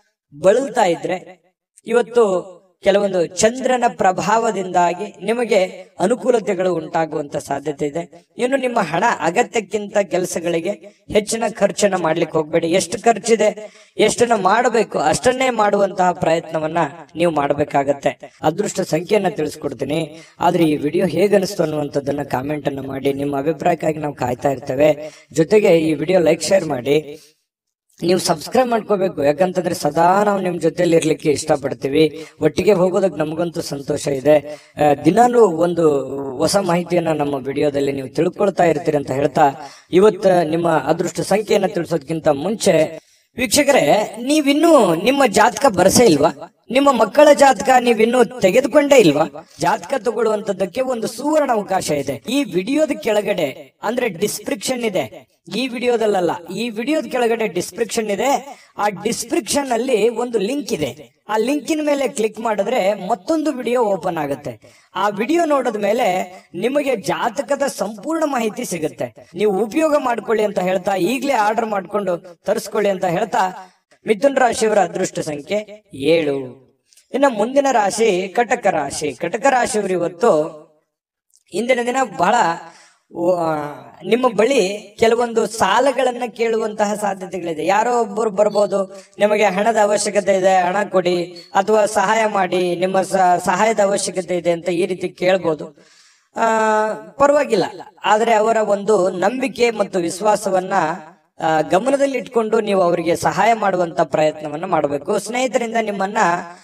ಬಳಲ್ತಾ ಇದ್ರೆ ಇವತ್ತು ಕೆಲವೊಂದು ಚಂದ್ರನ ಪ್ರಭಾವದಿಂದಾಗಿ ನಿಮಗೆ ಅನುಕೂಲತೆಗಳು ಉಂಟಾಗುವಂತ ಸಾಧ್ಯತೆ ಇದೆ ಇನ್ನು ನಿಮ್ಮ ಹಣ ಅಗತ್ಯಕ್ಕಿಂತ ಕೆಲಸಗಳಿಗೆ ಹೆಚ್ಚಿನ ಖರ್ಚನ್ನ ಮಾಡ್ಲಿಕ್ಕೆ ಹೋಗ್ಬೇಡಿ ಎಷ್ಟು ಖರ್ಚಿದೆ ಎಷ್ಟನ್ನ ಮಾಡಬೇಕು ಅಷ್ಟನ್ನೇ ಮಾಡುವಂತಹ ಪ್ರಯತ್ನವನ್ನ ನೀವು ಮಾಡಬೇಕಾಗತ್ತೆ ಅದೃಷ್ಟ ಸಂಖ್ಯೆಯನ್ನ ತಿಳಿಸ್ಕೊಡ್ತೀನಿ ಆದ್ರೆ ಈ ವಿಡಿಯೋ ಹೇಗನಿಸ್ತು ಅನ್ನುವಂಥದ್ದನ್ನ ಕಾಮೆಂಟ್ ಅನ್ನ ಮಾಡಿ ನಿಮ್ಮ ಅಭಿಪ್ರಾಯಕ್ಕಾಗಿ ನಾವು ಕಾಯ್ತಾ ಇರ್ತೇವೆ ಜೊತೆಗೆ ಈ ವಿಡಿಯೋ ಲೈಕ್ ಶೇರ್ ಮಾಡಿ ನೀವು ಸಬ್ಸ್ಕ್ರೈಬ್ ಮಾಡ್ಕೋಬೇಕು ಯಾಕಂತಂದ್ರೆ ಸದಾ ನಾವು ನಿಮ್ ಜೊತೆಲಿ ಇರ್ಲಿಕ್ಕೆ ಇಷ್ಟಪಡ್ತೀವಿ ಒಟ್ಟಿಗೆ ಹೋಗೋದಕ್ಕೆ ನಮಗಂತೂ ಸಂತೋಷ ಇದೆ ಆ, ದಿನಾಲೂ ಒಂದು ಹೊಸ ಮಾಹಿತಿಯನ್ನ ನಮ್ಮ ವಿಡಿಯೋದಲ್ಲಿ ನೀವು ತಿಳ್ಕೊಳ್ತಾ ಇರ್ತೀರಿ ಅಂತ ಹೇಳ್ತಾ ಇವತ್ತ ನಿಮ್ಮ ಅದೃಷ್ಟ ಸಂಖ್ಯೆಯನ್ನ ತಿಳಿಸೋದಕ್ಕಿಂತ ಮುಂಚೆ ವೀಕ್ಷಕರೇ ನೀವಿನ್ನೂ ನಿಮ್ಮ ಜಾತಕ ಬರಸೇ ಇಲ್ವಾ ನಿಮ್ಮ ಮಕ್ಕಳ ಜಾತಕ ನೀವಿನ್ನೂ ತೆಗೆದುಕೊಂಡೇ ಇಲ್ವಾ ಜಾತಕ ತಗೊಳ್ಳುವಂತದ್ದಕ್ಕೆ ಒಂದು ಸುವರ್ಣ ಅವಕಾಶ ಇದೆ ಈ ವಿಡಿಯೋದ ಕೆಳಗಡೆ ಅಂದ್ರೆ ಡಿಸ್ಕ್ರಿಪ್ಷನ್ ಇದೆ ಈ ವಿಡಿಯೋದಲ್ಲ ಈ ವಿಡಿಯೋದ ಕೆಳಗಡೆ ಡಿಸ್ಕ್ರಿಪ್ಷನ್ ಇದೆ ಆ ಡಿಸ್ಕ್ರಿಪ್ಷನ್ ಅಲ್ಲಿ ಒಂದು ಲಿಂಕ್ ಇದೆ ಆ ಲಿಂಕಿನ ಮೇಲೆ ಕ್ಲಿಕ್ ಮಾಡಿದ್ರೆ ಮತ್ತೊಂದು ವಿಡಿಯೋ ಓಪನ್ ಆಗುತ್ತೆ ಆ ವಿಡಿಯೋ ನೋಡಿದ ಮೇಲೆ ನಿಮಗೆ ಜಾತಕದ ಸಂಪೂರ್ಣ ಮಾಹಿತಿ ಸಿಗುತ್ತೆ ನೀವು ಉಪಯೋಗ ಮಾಡ್ಕೊಳ್ಳಿ ಅಂತ ಹೇಳ್ತಾ ಈಗಲೇ ಆರ್ಡರ್ ಮಾಡ್ಕೊಂಡು ತರಿಸ್ಕೊಳ್ಳಿ ಅಂತ ಹೇಳ್ತಾ ಮಿಥುನ್ ರಾಶಿಯವರ ಅದೃಷ್ಟ ಸಂಖ್ಯೆ ಏಳು ಇನ್ನು ಮುಂದಿನ ರಾಶಿ ಕಟಕ ರಾಶಿ ಕಟಕ ರಾಶಿಯವರು ಇವತ್ತು ಇಂದಿನ ದಿನ ಬಹಳ ಆ, ನಿಮ್ಮ ಬಳಿ ಕೆಲವೊಂದು ಸಾಲಗಳನ್ನ ಕೇಳುವಂತಹ ಸಾಧ್ಯತೆಗಳಿದೆ ಯಾರೋ ಒಬ್ಬರು ಬರ್ಬೋದು ನಿಮಗೆ ಹಣದ ಅವಶ್ಯಕತೆ ಇದೆ ಹಣ ಕೊಡಿ ಅಥವಾ ಸಹಾಯ ಮಾಡಿ ನಿಮ್ಮ ಸ- ಸಹಾಯದ ಅವಶ್ಯಕತೆ ಇದೆ ಅಂತ ಈ ರೀತಿ ಕೇಳ್ಬೋದು ಆ ಪರವಾಗಿಲ್ಲ ಆದ್ರೆ ಅವರ ಒಂದು ನಂಬಿಕೆ ಮತ್ತು ವಿಶ್ವಾಸವನ್ನ ಆ, ಗಮನದಲ್ಲಿ ಇಟ್ಕೊಂಡು ನೀವು ಅವರಿಗೆ ಸಹಾಯ ಮಾಡುವಂತ ಪ್ರಯತ್ನವನ್ನ ಮಾಡಬೇಕು ಸ್ನೇಹಿತರಿಂದ ನಿಮ್ಮನ್ನ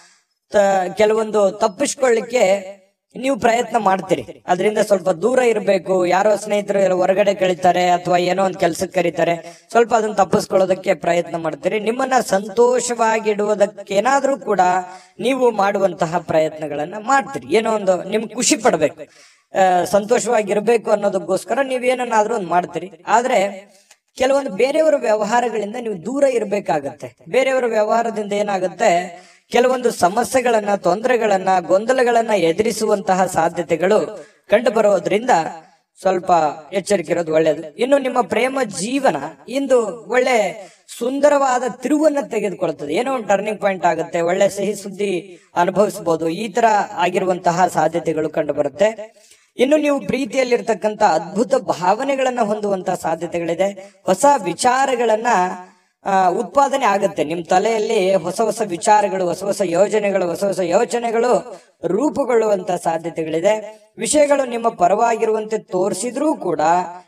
ತ- ಕೆಲವೊಂದು ತಪ್ಪಿಸ್ಕೊಳ್ಳಿಕ್ಕೆ ನೀವು ಪ್ರಯತ್ನ ಮಾಡ್ತೀರಿ ಅದರಿಂದ ಸ್ವಲ್ಪ ದೂರ ಇರಬೇಕು ಯಾರೋ ಸ್ನೇಹಿತರು ಎಲ್ಲ ಹೊರಗಡೆ ಕಳೀತಾರೆ ಅಥವಾ ಏನೋ ಒಂದು ಕೆಲ್ಸಕ್ಕೆ ಕರೀತಾರೆ ಸ್ವಲ್ಪ ಅದನ್ನ ತಪ್ಪಿಸ್ಕೊಳ್ಳೋದಕ್ಕೆ ಪ್ರಯತ್ನ ಮಾಡ್ತೀರಿ ನಿಮ್ಮನ್ನ ಸಂತೋಷವಾಗಿಡುವುದಕ್ಕೆ ಏನಾದ್ರೂ ಕೂಡ ನೀವು ಮಾಡುವಂತಹ ಪ್ರಯತ್ನಗಳನ್ನ ಮಾಡ್ತೀರಿ ಏನೋ ಒಂದು ನಿಮ್ಗೆ ಖುಷಿ ಪಡ್ಬೇಕು ಆ, ಸಂತೋಷವಾಗಿರ್ಬೇಕು ಅನ್ನೋದಕ್ಕೋಸ್ಕರ ನೀವೇನಾದ್ರೂ ಒಂದು ಮಾಡ್ತೀರಿ ಆದ್ರೆ ಕೆಲವೊಂದು ಬೇರೆಯವರ ವ್ಯವಹಾರಗಳಿಂದ ನೀವು ದೂರ ಇರಬೇಕಾಗತ್ತೆ ಬೇರೆಯವರ ವ್ಯವಹಾರದಿಂದ ಏನಾಗುತ್ತೆ ಕೆಲವೊಂದು ಸಮಸ್ಯೆಗಳನ್ನ ತೊಂದರೆಗಳನ್ನ ಗೊಂದಲಗಳನ್ನ ಎದುರಿಸುವಂತಹ ಸಾಧ್ಯತೆಗಳು ಕಂಡು ಬರೋದ್ರಿಂದ ಸ್ವಲ್ಪ ಎಚ್ಚರಿಕೆ ಇರೋದು ಒಳ್ಳೆಯದು ಇನ್ನು ನಿಮ್ಮ ಪ್ರೇಮ ಜೀವನ ಇಂದು ಒಳ್ಳೆ ಸುಂದರವಾದ ತಿರುವನ್ನ ತೆಗೆದುಕೊಳ್ತದೆ ಏನೋ ಒಂದು ಟರ್ನಿಂಗ್ ಪಾಯಿಂಟ್ ಆಗುತ್ತೆ ಒಳ್ಳೆ ಸಿಹಿ ಸುದ್ದಿ ಅನುಭವಿಸಬಹುದು ಈ ತರ ಆಗಿರುವಂತಹ ಸಾಧ್ಯತೆಗಳು ಕಂಡು ಬರುತ್ತೆ ಇನ್ನು ನೀವು ಪ್ರೀತಿಯಲ್ಲಿರ್ತಕ್ಕಂಥ ಅದ್ಭುತ ಭಾವನೆಗಳನ್ನ ಹೊಂದುವಂತಹ ಸಾಧ್ಯತೆಗಳಿದೆ ಹೊಸ ವಿಚಾರಗಳನ್ನ ಆ, ಉತ್ಪಾದನೆ ಆಗುತ್ತೆ ನಿಮ್ ತಲೆಯಲ್ಲಿ ಹೊಸ ಹೊಸ ವಿಚಾರಗಳು ಹೊಸ ಹೊಸ ಯೋಜನೆಗಳು ಹೊಸ ಹೊಸ ಯೋಚನೆಗಳು ರೂಪುಗೊಳ್ಳುವಂತ ಸಾಧ್ಯತೆಗಳಿದೆ ವಿಷಯಗಳು ನಿಮ್ಮ ಪರವಾಗಿರುವಂತೆ ತೋರಿಸಿದ್ರೂ ಕೂಡ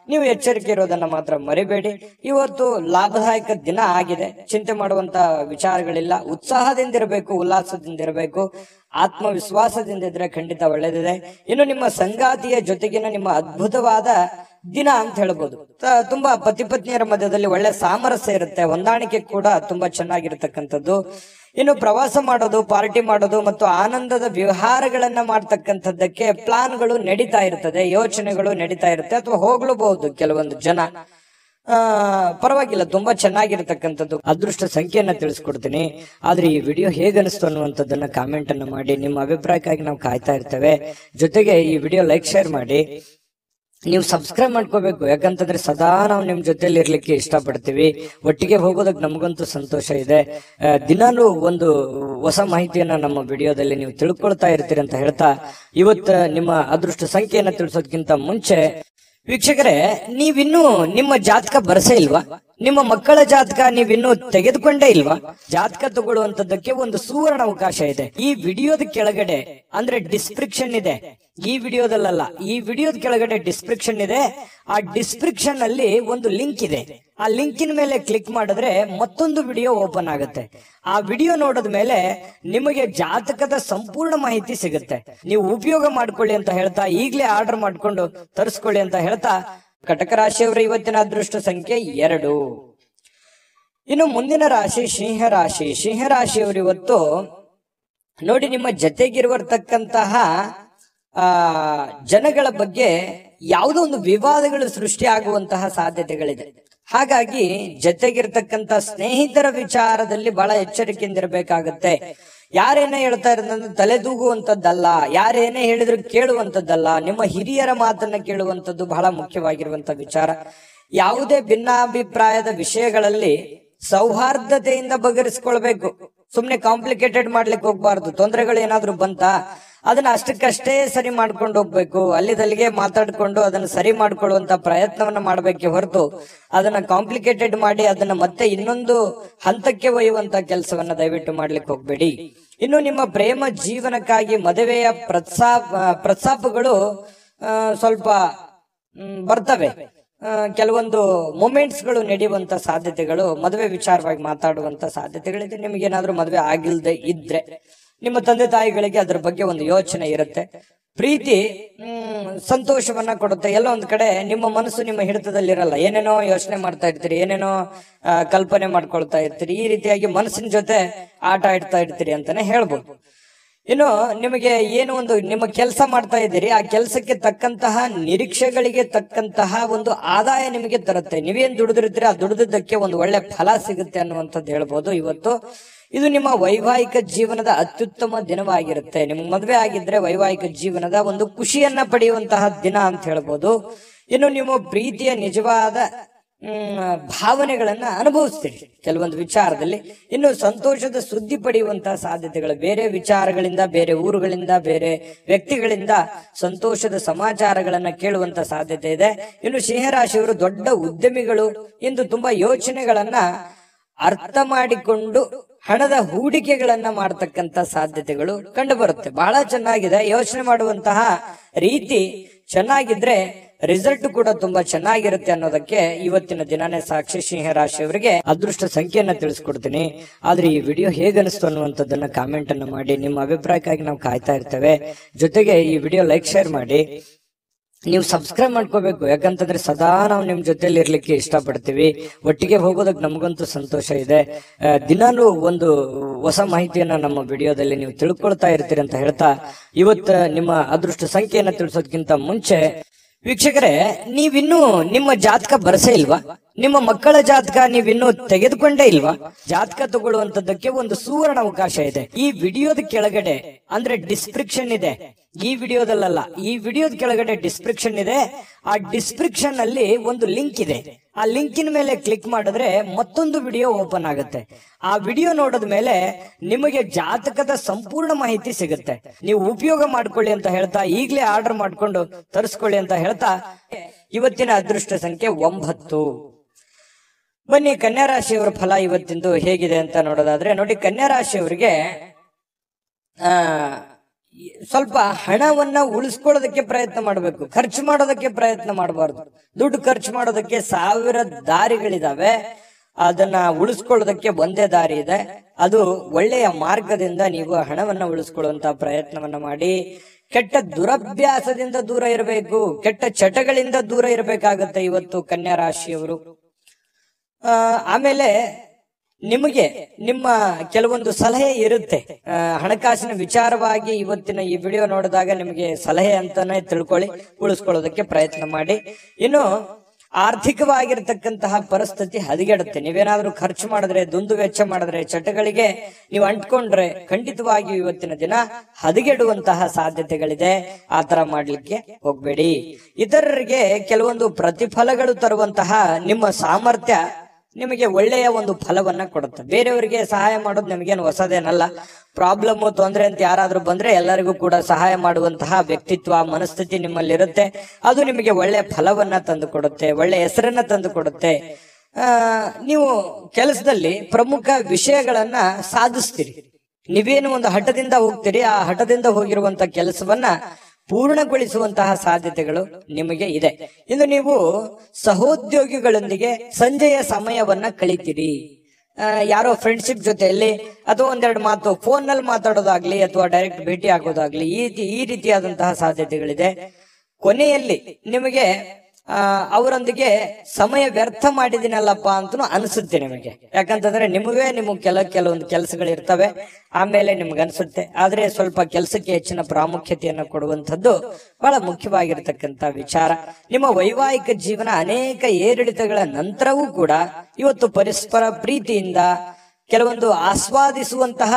ನೀವು ಎಚ್ಚರಿಕೆ ಇರೋದನ್ನ ಮಾತ್ರ ಮರಿಬೇಡಿ ಇವತ್ತು ಲಾಭದಾಯಕ ದಿನ ಆಗಿದೆ ಚಿಂತೆ ಮಾಡುವಂತ ವಿಚಾರಗಳಿಲ್ಲ ಉತ್ಸಾಹದಿಂದ ಇರಬೇಕು ಉಲ್ಲಾಸದಿಂದ ಇರಬೇಕು ಆತ್ಮವಿಶ್ವಾಸದಿಂದ ಇದ್ರೆ ಖಂಡಿತ ಒಳ್ಳೇದಿದೆ ಇನ್ನು ನಿಮ್ಮ ಸಂಗಾತಿಯ ಜೊತೆಗಿನ ನಿಮ್ಮ ಅದ್ಭುತವಾದ ದಿನ ಅಂತ ಹೇಳ್ಬೋದು ತ- ತುಂಬಾ ಪತಿ ಪತ್ನಿಯರ ಮಧ್ಯದಲ್ಲಿ ಒಳ್ಳೆ ಸಾಮರಸ್ಯ ಇರುತ್ತೆ ಹೊಂದಾಣಿಕೆ ಕೂಡ ತುಂಬಾ ಚೆನ್ನಾಗಿರ್ತಕ್ಕಂಥದ್ದು ಇನ್ನು ಪ್ರವಾಸ ಮಾಡೋದು ಪಾರ್ಟಿ ಮಾಡೋದು ಮತ್ತು ಆನಂದದ ವ್ಯವಹಾರಗಳನ್ನ ಮಾಡ್ತಕ್ಕಂಥದ್ದಕ್ಕೆ ಪ್ಲಾನ್ಗಳು ನಡೀತಾ ಇರ್ತದೆ ಯೋಚನೆಗಳು ನಡೀತಾ ಇರುತ್ತೆ ಅಥವಾ ಹೋಗ್ಲೂಬಹುದು ಕೆಲವೊಂದು ಜನ ಆ ಪರವಾಗಿಲ್ಲ ತುಂಬಾ ಚೆನ್ನಾಗಿರ್ತಕ್ಕಂಥದ್ದು ಅದೃಷ್ಟ ಸಂಖ್ಯೆಯನ್ನ ತಿಳಿಸ್ಕೊಡ್ತೀನಿ ಆದ್ರೆ ಈ ವಿಡಿಯೋ ಹೇಗನಿಸ್ತು ಅನ್ನುವಂಥದ್ದನ್ನ ಕಾಮೆಂಟ್ ಅನ್ನ ಮಾಡಿ ನಿಮ್ಮ ಅಭಿಪ್ರಾಯಕ್ಕಾಗಿ ನಾವು ಕಾಯ್ತಾ ಇರ್ತೇವೆ ಜೊತೆಗೆ ಈ ವಿಡಿಯೋ ಲೈಕ್ ಶೇರ್ ಮಾಡಿ ನೀವು ಸಬ್ಸ್ಕ್ರೈಬ್ ಮಾಡ್ಕೋಬೇಕು ಯಾಕಂತಂದ್ರೆ ಸದಾ ನಾವು ನಿಮ್ ಜೊತೆಲಿ ಇರ್ಲಿಕ್ಕೆ ಇಷ್ಟಪಡ್ತೀವಿ ಒಟ್ಟಿಗೆ ಹೋಗೋದಕ್ಕೆ ನಮಗಂತೂ ಸಂತೋಷ ಇದೆ ಆ, ದಿನಾಲೂ ಒಂದು ಹೊಸ ಮಾಹಿತಿಯನ್ನ ನಮ್ಮ ವಿಡಿಯೋದಲ್ಲಿ ನೀವು ತಿಳ್ಕೊಳ್ತಾ ಇರ್ತೀರಿ ಅಂತ ಹೇಳ್ತಾ ಇವತ್ತ ನಿಮ್ಮ ಅದೃಷ್ಟ ಸಂಖ್ಯೆಯನ್ನ ತಿಳಿಸೋದಕ್ಕಿಂತ ಮುಂಚೆ ವೀಕ್ಷಕರೇ ನೀವಿನ್ನೂ ನಿಮ್ಮ ಜಾತಕ ಬರಸೇ ಇಲ್ವಾ ನಿಮ್ಮ ಮಕ್ಕಳ ಜಾತಕ ನೀವಿನ್ನೂ ತೆಗೆದುಕೊಂಡೇ ಇಲ್ವಾ ಜಾತಕ ತಗೊಳ್ಳುವಂತದ್ದಕ್ಕೆ ಒಂದು ಸುವರ್ಣ ಅವಕಾಶ ಇದೆ ಈ ವಿಡಿಯೋದ ಕೆಳಗಡೆ ಅಂದ್ರೆ ಡಿಸ್ಕ್ರಿಪ್ಷನ್ ಇದೆ ಈ ವಿಡಿಯೋದಲ್ಲ ಈ ವಿಡಿಯೋದ ಕೆಳಗಡೆ ಡಿಸ್ಕ್ರಿಪ್ಷನ್ ಇದೆ ಆ ಡಿಸ್ಕ್ರಿಪ್ಷನ್ ಅಲ್ಲಿ ಒಂದು ಲಿಂಕ್ ಇದೆ ಆ ಲಿಂಕಿನ ಮೇಲೆ ಕ್ಲಿಕ್ ಮಾಡಿದ್ರೆ ಮತ್ತೊಂದು ವಿಡಿಯೋ ಓಪನ್ ಆಗುತ್ತೆ ಆ ವಿಡಿಯೋ ನೋಡಿದ ಮೇಲೆ ನಿಮಗೆ ಜಾತಕದ ಸಂಪೂರ್ಣ ಮಾಹಿತಿ ಸಿಗುತ್ತೆ ನೀವು ಉಪಯೋಗ ಮಾಡ್ಕೊಳ್ಳಿ ಅಂತ ಹೇಳ್ತಾ ಈಗಲೇ ಆರ್ಡರ್ ಮಾಡ್ಕೊಂಡು ತರಿಸ್ಕೊಳ್ಳಿ ಅಂತ ಹೇಳ್ತಾ ಕಟಕ ರಾಶಿಯವರ ಇವತ್ತಿನ ಅದೃಷ್ಟ ಸಂಖ್ಯೆ ಎರಡು ಇನ್ನು ಮುಂದಿನ ರಾಶಿ ಸಿಂಹ ರಾಶಿ ಸಿಂಹ ರಾಶಿಯವರು ಇವತ್ತು ನೋಡಿ ನಿಮ್ಮ ಜೊತೆಗಿರುವರ್ತಕ್ಕಂತಹ ಆ ಜನಗಳ ಬಗ್ಗೆ ಯಾವುದೋ ಒಂದು ವಿವಾದಗಳು ಸೃಷ್ಟಿಯಾಗುವಂತಹ ಸಾಧ್ಯತೆಗಳಿದೆ ಹಾಗಾಗಿ ಜೊತೆಗಿರ್ತಕ್ಕಂತ ಸ್ನೇಹಿತರ ವಿಚಾರದಲ್ಲಿ ಬಹಳ ಎಚ್ಚರಿಕೆಯಿಂದ ಇರಬೇಕಾಗತ್ತೆ ಯಾರೇನೇ ಹೇಳ್ತಾ ಇರೋದಂದ್ರೆ ತಲೆದೂಗುವಂತದ್ದಲ್ಲ ಯಾರೇನೇ ಹೇಳಿದ್ರು ಕೇಳುವಂತದ್ದಲ್ಲ ನಿಮ್ಮ ಹಿರಿಯರ ಮಾತನ್ನ ಕೇಳುವಂತದ್ದು ಬಹಳ ಮುಖ್ಯವಾಗಿರುವಂತ ವಿಚಾರ ಯಾವುದೇ ಭಿನ್ನಾಭಿಪ್ರಾಯದ ವಿಷಯಗಳಲ್ಲಿ ಸೌಹಾರ್ದತೆಯಿಂದ ಬಗೆಹರಿಸ್ಕೊಳ್ಬೇಕು ಸುಮ್ನೆ ಕಾಂಪ್ಲಿಕೇಟೆಡ್ ಮಾಡ್ಲಿಕ್ಕೆ ಹೋಗ್ಬಾರ್ದು ತೊಂದರೆಗಳು ಏನಾದ್ರೂ ಬಂತಾ ಅದನ್ನ ಅಷ್ಟಕ್ಕಷ್ಟೇ ಸರಿ ಮಾಡ್ಕೊಂಡು ಹೋಗ್ಬೇಕು ಅಲ್ಲಿದಲ್ಲಿಗೆ ಮಾತಾಡ್ಕೊಂಡು ಅದನ್ನ ಸರಿ ಮಾಡ್ಕೊಳ್ಳುವಂತ ಪ್ರಯತ್ನವನ್ನ ಮಾಡಬೇಕೆ ಹೊರತು ಅದನ್ನ ಕಾಂಪ್ಲಿಕೇಟೆಡ್ ಮಾಡಿ ಅದನ್ನ ಮತ್ತೆ ಇನ್ನೊಂದು ಹಂತಕ್ಕೆ ಒಯ್ಯುವಂತ ಕೆಲಸವನ್ನ ದಯವಿಟ್ಟು ಮಾಡ್ಲಿಕ್ಕೆ ಹೋಗ್ಬೇಡಿ ಇನ್ನು ನಿಮ್ಮ ಪ್ರೇಮ ಜೀವನಕ್ಕಾಗಿ ಮದುವೆಯ ಪ್ರಸ್ತಾಪ ಪ್ರಸ್ತಾಪಗಳು ಆ, ಸ್ವಲ್ಪ ಮ್, ಬರ್ತವೆ ಆ, ಕೆಲವೊಂದು ಮೂಮೆಂಟ್ಸ್ ಗಳು ನಡೆಯುವಂತ ಸಾಧ್ಯತೆಗಳು ಮದುವೆ ವಿಚಾರವಾಗಿ ಮಾತಾಡುವಂತ ಸಾಧ್ಯತೆಗಳಿದೆ ನಿಮಗೇನಾದ್ರೂ ಮದುವೆ ಆಗಿಲ್ದೆ ಇದ್ರೆ ನಿಮ್ಮ ತಂದೆ ತಾಯಿಗಳಿಗೆ ಅದ್ರ ಬಗ್ಗೆ ಒಂದು ಯೋಚನೆ ಇರುತ್ತೆ ಪ್ರೀತಿ ಹ್ಮ್ ಸಂತೋಷವನ್ನ ಕೊಡುತ್ತೆ ಎಲ್ಲ ಒಂದ್ ಕಡೆ ನಿಮ್ಮ ಮನಸ್ಸು ನಿಮ್ಮ ಹಿಡಿತದಲ್ಲಿರಲ್ಲ ಏನೇನೋ ಯೋಚನೆ ಮಾಡ್ತಾ ಇರ್ತೀರಿ ಏನೇನೋ ಆ, ಕಲ್ಪನೆ ಮಾಡ್ಕೊಳ್ತಾ ಇರ್ತೀರಿ ಈ ರೀತಿಯಾಗಿ ಮನಸ್ಸಿನ ಜೊತೆ ಆಟ ಆಡ್ತಾ ಇರ್ತೀರಿ ಅಂತಾನೆ ಹೇಳ್ಬೋದು ಇನ್ನು ನಿಮಗೆ ಏನು ಒಂದು ನಿಮ್ಮ ಕೆಲಸ ಮಾಡ್ತಾ ಇದ್ದೀರಿ ಆ ಕೆಲಸಕ್ಕೆ ತಕ್ಕಂತಹ ನಿರೀಕ್ಷೆಗಳಿಗೆ ತಕ್ಕಂತಹ ಒಂದು ಆದಾಯ ನಿಮಗೆ ತರುತ್ತೆ ನೀವೇನ್ ದುಡಿದಿರ್ತೀರಿ ಆ ದುಡಿದಕ್ಕೆ ಒಂದು ಒಳ್ಳೆ ಫಲ ಸಿಗುತ್ತೆ ಅನ್ನುವಂಥದ್ದು ಹೇಳ್ಬೋದು ಇವತ್ತು ಇದು ನಿಮ್ಮ ವೈವಾಹಿಕ ಜೀವನದ ಅತ್ಯುತ್ತಮ ದಿನವಾಗಿರುತ್ತೆ ನಿಮ್ಗೆ ಮದುವೆ ಆಗಿದ್ರೆ ವೈವಾಹಿಕ ಜೀವನದ ಒಂದು ಖುಷಿಯನ್ನ ಪಡೆಯುವಂತಹ ದಿನ ಅಂತ ಹೇಳ್ಬೋದು ಇನ್ನು ನೀವು ಪ್ರೀತಿಯ ನಿಜವಾದ ಹ್ಮ್, ಭಾವನೆಗಳನ್ನ ಅನುಭವಿಸ್ತೀರಿ ಕೆಲವೊಂದು ವಿಚಾರದಲ್ಲಿ ಇನ್ನು ಸಂತೋಷದ ಸುದ್ದಿ ಪಡೆಯುವಂತಹ ಸಾಧ್ಯತೆಗಳು ಬೇರೆ ವಿಚಾರಗಳಿಂದ ಬೇರೆ ಊರುಗಳಿಂದ ಬೇರೆ ವ್ಯಕ್ತಿಗಳಿಂದ ಸಂತೋಷದ ಸಮಾಚಾರಗಳನ್ನ ಕೇಳುವಂತ ಸಾಧ್ಯತೆ ಇದೆ ಇನ್ನು ಸಿಂಹರಾಶಿಯವರು ದೊಡ್ಡ ಉದ್ಯಮಿಗಳು ಇಂದು ತುಂಬಾ ಯೋಚನೆಗಳನ್ನ ಅರ್ಥ ಮಾಡಿಕೊಂಡು ಹಣದ ಹೂಡಿಕೆಗಳನ್ನ ಮಾಡತಕ್ಕಂತ ಸಾಧ್ಯತೆಗಳು ಕಂಡು ಬರುತ್ತೆ ಬಹಳ ಚೆನ್ನಾಗಿದೆ ಯೋಚನೆ ಮಾಡುವಂತಹ ರೀತಿ ಚೆನ್ನಾಗಿದ್ರೆ ರಿಸಲ್ಟ್ ಕೂಡ ತುಂಬಾ ಚೆನ್ನಾಗಿರುತ್ತೆ ಅನ್ನೋದಕ್ಕೆ ಇವತ್ತಿನ ದಿನಾನೇ ಸಾಕ್ಷಿ ಸಿಂಹ ರಾಶಿಯವರಿಗೆ ಅದೃಷ್ಟ ಸಂಖ್ಯೆಯನ್ನ ತಿಳಿಸ್ಕೊಡ್ತೀನಿ ಆದ್ರೆ ಈ ವಿಡಿಯೋ ಹೇಗನಿಸ್ತು ಅನ್ನುವಂಥದ್ದನ್ನ ಕಾಮೆಂಟ್ ಅನ್ನ ಮಾಡಿ ನಿಮ್ಮ ಅಭಿಪ್ರಾಯಕ್ಕಾಗಿ ನಾವು ಕಾಯ್ತಾ ಇರ್ತೇವೆ ಜೊತೆಗೆ ಈ ವಿಡಿಯೋ ಲೈಕ್ ಶೇರ್ ಮಾಡಿ ನೀವು ಸಬ್ಸ್ಕ್ರೈಬ್ ಮಾಡ್ಕೋಬೇಕು ಯಾಕಂತಂದ್ರೆ ಸದಾ ನಾವು ನಿಮ್ ಜೊತೆಲಿ ಇರ್ಲಿಕ್ಕೆ ಇಷ್ಟಪಡ್ತೀವಿ ಒಟ್ಟಿಗೆ ಹೋಗೋದಕ್ಕೆ ನಮಗಂತೂ ಸಂತೋಷ ಇದೆ ಆ, ದಿನಾಲೂ ಒಂದು ಹೊಸ ಮಾಹಿತಿಯನ್ನ ನಮ್ಮ ವಿಡಿಯೋದಲ್ಲಿ ನೀವು ತಿಳ್ಕೊಳ್ತಾ ಇರ್ತೀರಿ ಅಂತ ಹೇಳ್ತಾ ಇವತ್ತ ನಿಮ್ಮ ಅದೃಷ್ಟ ಸಂಖ್ಯೆಯನ್ನ ತಿಳಿಸೋದಕ್ಕಿಂತ ಮುಂಚೆ ವೀಕ್ಷಕರೇ ನೀವಿನ್ನೂ ನಿಮ್ಮ ಜಾತಕ ಬರಸೇ ಇಲ್ವಾ ನಿಮ್ಮ ಮಕ್ಕಳ ಜಾತಕ ನೀವಿನ್ನೂ ತೆಗೆದುಕೊಂಡೇ ಇಲ್ವಾ ಜಾತಕ ತಗೊಳ್ಳುವಂತದ್ದಕ್ಕೆ ಒಂದು ಸುವರ್ಣ ಅವಕಾಶ ಇದೆ ಈ ವಿಡಿಯೋದ ಕೆಳಗಡೆ ಅಂದ್ರೆ ಡಿಸ್ಕ್ರಿಪ್ಷನ್ ಇದೆ ಈ ವಿಡಿಯೋದಲ್ಲ ಈ ವಿಡಿಯೋದ ಕೆಳಗಡೆ ಡಿಸ್ಕ್ರಿಪ್ಷನ್ ಇದೆ ಆ ಡಿಸ್ಕ್ರಿಪ್ಷನ್ ಅಲ್ಲಿ ಒಂದು ಲಿಂಕ್ ಇದೆ ಆ ಲಿಂಕಿನ ಮೇಲೆ ಕ್ಲಿಕ್ ಮಾಡಿದ್ರೆ ಮತ್ತೊಂದು ವಿಡಿಯೋ ಓಪನ್ ಆಗುತ್ತೆ ಆ ವಿಡಿಯೋ ನೋಡಿದ ಮೇಲೆ ನಿಮಗೆ ಜಾತಕದ ಸಂಪೂರ್ಣ ಮಾಹಿತಿ ಸಿಗುತ್ತೆ ನೀವು ಉಪಯೋಗ ಮಾಡ್ಕೊಳ್ಳಿ ಅಂತ ಹೇಳ್ತಾ ಈಗಲೇ ಆರ್ಡರ್ ಮಾಡ್ಕೊಂಡು ತರಿಸ್ಕೊಳ್ಳಿ ಅಂತ ಹೇಳ್ತಾ ಇವತ್ತಿನ ಅದೃಷ್ಟ ಸಂಖ್ಯೆ ಒಂಬತ್ತು ಬನ್ನಿ ಕನ್ಯಾ ರಾಶಿಯವರ ಫಲ ಇವತ್ತಿಂದು ಹೇಗಿದೆ ಅಂತ ನೋಡೋದಾದ್ರೆ ನೋಡಿ ಕನ್ಯಾ ರಾಶಿಯವರಿಗೆ ಆ ಈ- ಸ್ವಲ್ಪ ಹಣವನ್ನ ಉಳಿಸ್ಕೊಳ್ಳೋದಕ್ಕೆ ಪ್ರಯತ್ನ ಮಾಡಬೇಕು ಖರ್ಚು ಮಾಡೋದಕ್ಕೆ ಪ್ರಯತ್ನ ಮಾಡಬಾರ್ದು ದುಡ್ಡು ಖರ್ಚು ಮಾಡೋದಕ್ಕೆ ಸಾವಿರ ದಾರಿಗಳಿದಾವೆ ಅದನ್ನ ಉಳಿಸ್ಕೊಳ್ಳೋದಕ್ಕೆ ಒಂದೇ ದಾರಿ ಇದೆ ಅದು ಒಳ್ಳೆಯ ಮಾರ್ಗದಿಂದ ನೀವು ಹಣವನ್ನ ಉಳಿಸ್ಕೊಳ್ಳುವಂತ ಪ್ರಯತ್ನವನ್ನ ಮಾಡಿ ಕೆಟ್ಟ ದುರಭ್ಯಾಸದಿಂದ ದೂರ ಇರಬೇಕು ಕೆಟ್ಟ ಚಟಗಳಿಂದ ದೂರ ಇರಬೇಕಾಗತ್ತೆ ಇವತ್ತು ಕನ್ಯಾ ರಾಶಿಯವರು ಆ, ಆಮೇಲೆ ನಿಮಗೆ ನಿಮ್ಮ ಕೆಲವೊಂದು ಸಲಹೆ ಇರುತ್ತೆ ಆ, ಹಣಕಾಸಿನ ವಿಚಾರವಾಗಿ ಇವತ್ತಿನ ಈ ವಿಡಿಯೋ ನೋಡಿದಾಗ ನಿಮಗೆ ಸಲಹೆ ಅಂತಾನೆ ತಿಳ್ಕೊಳ್ಳಿ ಉಳಿಸ್ಕೊಳ್ಳೋದಕ್ಕೆ ಪ್ರಯತ್ನ ಮಾಡಿ ಇನ್ನು ಆರ್ಥಿಕವಾಗಿರ್ತಕ್ಕಂತಹ ಪರಿಸ್ಥಿತಿ ಹದಗೆಡುತ್ತೆ ನೀವೇನಾದ್ರೂ ಖರ್ಚು ಮಾಡಿದ್ರೆ ದುಂದು ವೆಚ್ಚ ಮಾಡಿದ್ರೆ ಚಟಗಳಿಗೆ ನೀವು ಅಂಟ್ಕೊಂಡ್ರೆ ಖಂಡಿತವಾಗಿಯೂ ಇವತ್ತಿನ ದಿನ ಹದಗೆಡುವಂತಹ ಸಾಧ್ಯತೆಗಳಿದೆ ಆ ತರ ಮಾಡ್ಲಿಕ್ಕೆ ಹೋಗ್ಬೇಡಿ ಇತರರಿಗೆ ಕೆಲವೊಂದು ಪ್ರತಿಫಲಗಳು ತರುವಂತಹ ನಿಮ್ಮ ಸಾಮರ್ಥ್ಯ ನಿಮಗೆ ಒಳ್ಳೆಯ ಒಂದು ಫಲವನ್ನ ಕೊಡುತ್ತೆ ಬೇರೆಯವರಿಗೆ ಸಹಾಯ ಮಾಡೋದು ನಿಮಗೇನು ಹೊಸದೇನಲ್ಲ ಪ್ರಾಬ್ಲಮ್ ತೊಂದರೆ ಅಂತ ಯಾರಾದ್ರೂ ಬಂದ್ರೆ ಎಲ್ಲರಿಗೂ ಕೂಡ ಸಹಾಯ ಮಾಡುವಂತಹ ವ್ಯಕ್ತಿತ್ವ ಮನಸ್ಥಿತಿ ನಿಮ್ಮಲ್ಲಿರುತ್ತೆ ಅದು ನಿಮಗೆ ಒಳ್ಳೆಯ ಫಲವನ್ನ ತಂದು ಕೊಡುತ್ತೆ ಒಳ್ಳೆಯ ಹೆಸರನ್ನ ತಂದು ಕೊಡುತ್ತೆ ಆ ನೀವು ಕೆಲಸದಲ್ಲಿ ಪ್ರಮುಖ ವಿಷಯಗಳನ್ನ ಸಾಧಿಸ್ತೀರಿ ನೀವೇನು ಒಂದು ಹಠದಿಂದ ಹೋಗ್ತೀರಿ ಆ ಹಠದಿಂದ ಹೋಗಿರುವಂತ ಕೆಲಸವನ್ನ ಪೂರ್ಣಗೊಳಿಸುವಂತಹ ಸಾಧ್ಯತೆಗಳು ನಿಮಗೆ ಇದೆ ಇನ್ನು ನೀವು ಸಹೋದ್ಯೋಗಿಗಳೊಂದಿಗೆ ಸಂಜೆಯ ಸಮಯವನ್ನ ಕಳಿತೀರಿ ಆ, ಯಾರೋ ಫ್ರೆಂಡ್ಶಿಪ್ ಜೊತೆಯಲ್ಲಿ ಅಥವಾ ಒಂದೆರಡು ಮಾತು ಫೋನ್ ನಲ್ಲಿ ಮಾತಾಡೋದಾಗ್ಲಿ ಅಥವಾ ಡೈರೆಕ್ಟ್ ಭೇಟಿ ಆಗೋದಾಗ್ಲಿ ಈ ರೀತಿ- ಈ ರೀತಿಯಾದಂತಹ ಸಾಧ್ಯತೆಗಳಿದೆ ಕೊನೆಯಲ್ಲಿ ನಿಮಗೆ ಆ, ಅವರೊಂದಿಗೆ ಸಮಯ ವ್ಯರ್ಥ ಮಾಡಿದಿನಲ್ಲಪ್ಪ ಅಂತನೂ ಅನಿಸುತ್ತೆ ನಿಮಗೆ ಯಾಕಂತಂದ್ರೆ ನಿಮಗೇ ನಿಮಗೆ ಕೆಲ ಕೆಲವೊಂದು ಕೆಲಸಗಳು ಇರ್ತವೆ ಆಮೇಲೆ ನಿಮ್ಗೆ ಅನ್ಸುತ್ತೆ ಆದ್ರೆ ಸ್ವಲ್ಪ ಕೆಲಸಕ್ಕೆ ಹೆಚ್ಚಿನ ಪ್ರಾಮುಖ್ಯತೆಯನ್ನು ಕೊಡುವಂಥದ್ದು ಬಹಳ ಮುಖ್ಯವಾಗಿರ್ತಕ್ಕಂಥ ವಿಚಾರ ನಿಮ್ಮ ವೈವಾಹಿಕ ಜೀವನ ಅನೇಕ ಏರಿಳಿತಗಳ ನಂತರವೂ ಕೂಡ ಇವತ್ತು ಪರಸ್ಪರ ಪ್ರೀತಿಯಿಂದ ಕೆಲವೊಂದು ಆಸ್ವಾದಿಸುವಂತಹ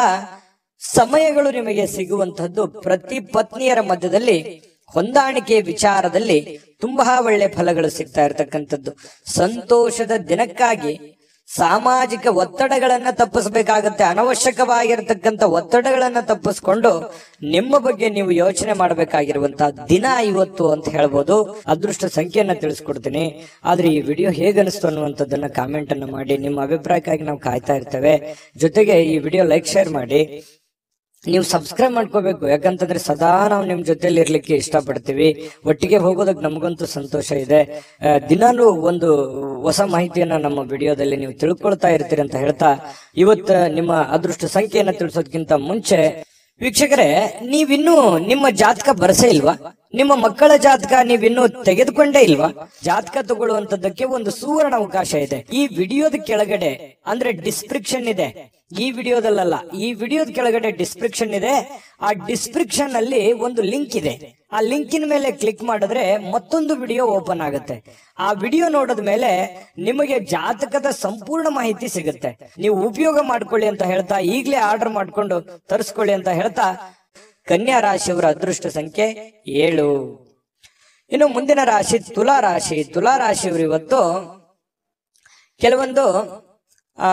ಸಮಯಗಳು ನಿಮಗೆ ಸಿಗುವಂತಹದ್ದು ಪ್ರತಿ ಪತ್ನಿಯರ ಮಧ್ಯದಲ್ಲಿ ಹೊಂದಾಣಿಕೆ ವಿಚಾರದಲ್ಲಿ ತುಂಬಾ ಒಳ್ಳೆ ಫಲಗಳು ಸಿಗ್ತಾ ಇರತಕ್ಕಂಥದ್ದು ಸಂತೋಷದ ದಿನಕ್ಕಾಗಿ ಸಾಮಾಜಿಕ ಒತ್ತಡಗಳನ್ನ ತಪ್ಪಿಸಬೇಕಾಗತ್ತೆ ಅನವಶ್ಯಕವಾಗಿರತಕ್ಕಂಥ ಒತ್ತಡಗಳನ್ನ ತಪ್ಪಿಸ್ಕೊಂಡು ನಿಮ್ಮ ಬಗ್ಗೆ ನೀವು ಯೋಚನೆ ಮಾಡಬೇಕಾಗಿರುವಂತಹ ದಿನ ಇವತ್ತು ಅಂತ ಹೇಳ್ಬೋದು ಅದೃಷ್ಟ ಸಂಖ್ಯೆಯನ್ನ ತಿಳಿಸ್ಕೊಡ್ತೀನಿ ಆದ್ರೆ ಈ ವಿಡಿಯೋ ಹೇಗನಿಸ್ತು ಅನ್ನುವಂಥದ್ದನ್ನ ಕಾಮೆಂಟ್ ಅನ್ನ ಮಾಡಿ ನಿಮ್ಮ ಅಭಿಪ್ರಾಯಕ್ಕಾಗಿ ನಾವು ಕಾಯ್ತಾ ಇರ್ತೇವೆ ಜೊತೆಗೆ ಈ ವಿಡಿಯೋ ಲೈಕ್ ಶೇರ್ ಮಾಡಿ ನೀವು ಸಬ್ಸ್ಕ್ರೈಬ್ ಮಾಡ್ಕೋಬೇಕು ಯಾಕಂತಂದ್ರೆ ಸದಾ ನಾವು ನಿಮ್ ಜೊತೆಲಿ ಇರ್ಲಿಕ್ಕೆ ಇಷ್ಟಪಡ್ತೀವಿ ಒಟ್ಟಿಗೆ ಹೋಗೋದಕ್ಕೆ ನಮಗಂತೂ ಸಂತೋಷ ಇದೆ ಆ, ದಿನಾಲೂ ಒಂದು ಹೊಸ ಮಾಹಿತಿಯನ್ನ ನಮ್ಮ ವಿಡಿಯೋದಲ್ಲಿ ನೀವು ತಿಳ್ಕೊಳ್ತಾ ಇರ್ತೀರಿ ಅಂತ ಹೇಳ್ತಾ ಇವತ್ತು ನಿಮ್ಮ ಅದೃಷ್ಟ ಸಂಖ್ಯೆಯನ್ನ ತಿಳಿಸೋದಕ್ಕಿಂತ ಮುಂಚೆ ವೀಕ್ಷಕರೇ ನೀವಿನ್ನೂ ನಿಮ್ಮ ಜಾತಕ ಬರಸೇ ಇಲ್ವಾ ನಿಮ್ಮ ಮಕ್ಕಳ ಜಾತಕ ನೀವಿನ್ನೂ ತೆಗೆದುಕೊಂಡೇ ಇಲ್ವಾ ಜಾತಕ ತಗೊಳ್ಳುವಂತದ್ದಕ್ಕೆ ಒಂದು ಸುವರ್ಣ ಅವಕಾಶ ಇದೆ ಈ ವಿಡಿಯೋದ ಕೆಳಗಡೆ ಅಂದ್ರೆ ಡಿಸ್ಕ್ರಿಪ್ಷನ್ ಇದೆ ಈ ವಿಡಿಯೋದಲ್ಲ ಈ ವಿಡಿಯೋದ ಕೆಳಗಡೆ ಡಿಸ್ಕ್ರಿಪ್ಷನ್ ಇದೆ ಆ ಡಿಸ್ಕ್ರಿಪ್ಷನ್ ಅಲ್ಲಿ ಒಂದು ಲಿಂಕ್ ಇದೆ ಆ ಲಿಂಕಿನ ಮೇಲೆ ಕ್ಲಿಕ್ ಮಾಡಿದ್ರೆ ಮತ್ತೊಂದು ವಿಡಿಯೋ ಓಪನ್ ಆಗುತ್ತೆ ಆ ವಿಡಿಯೋ ನೋಡಿದ ಮೇಲೆ ನಿಮಗೆ ಜಾತಕದ ಸಂಪೂರ್ಣ ಮಾಹಿತಿ ಸಿಗುತ್ತೆ ನೀವು ಉಪಯೋಗ ಮಾಡ್ಕೊಳ್ಳಿ ಅಂತ ಹೇಳ್ತಾ ಈಗಲೇ ಆರ್ಡರ್ ಮಾಡ್ಕೊಂಡು ತರಿಸ್ಕೊಳ್ಳಿ ಅಂತ ಹೇಳ್ತಾ ಕನ್ಯಾ ರಾಶಿಯವರ ಅದೃಷ್ಟ ಸಂಖ್ಯೆ ಏಳು ಇನ್ನು ಮುಂದಿನ ರಾಶಿ ತುಲಾ ರಾಶಿ ತುಲಾ ರಾಶಿಯವರು ಇವತ್ತು ಕೆಲವೊಂದು ಆ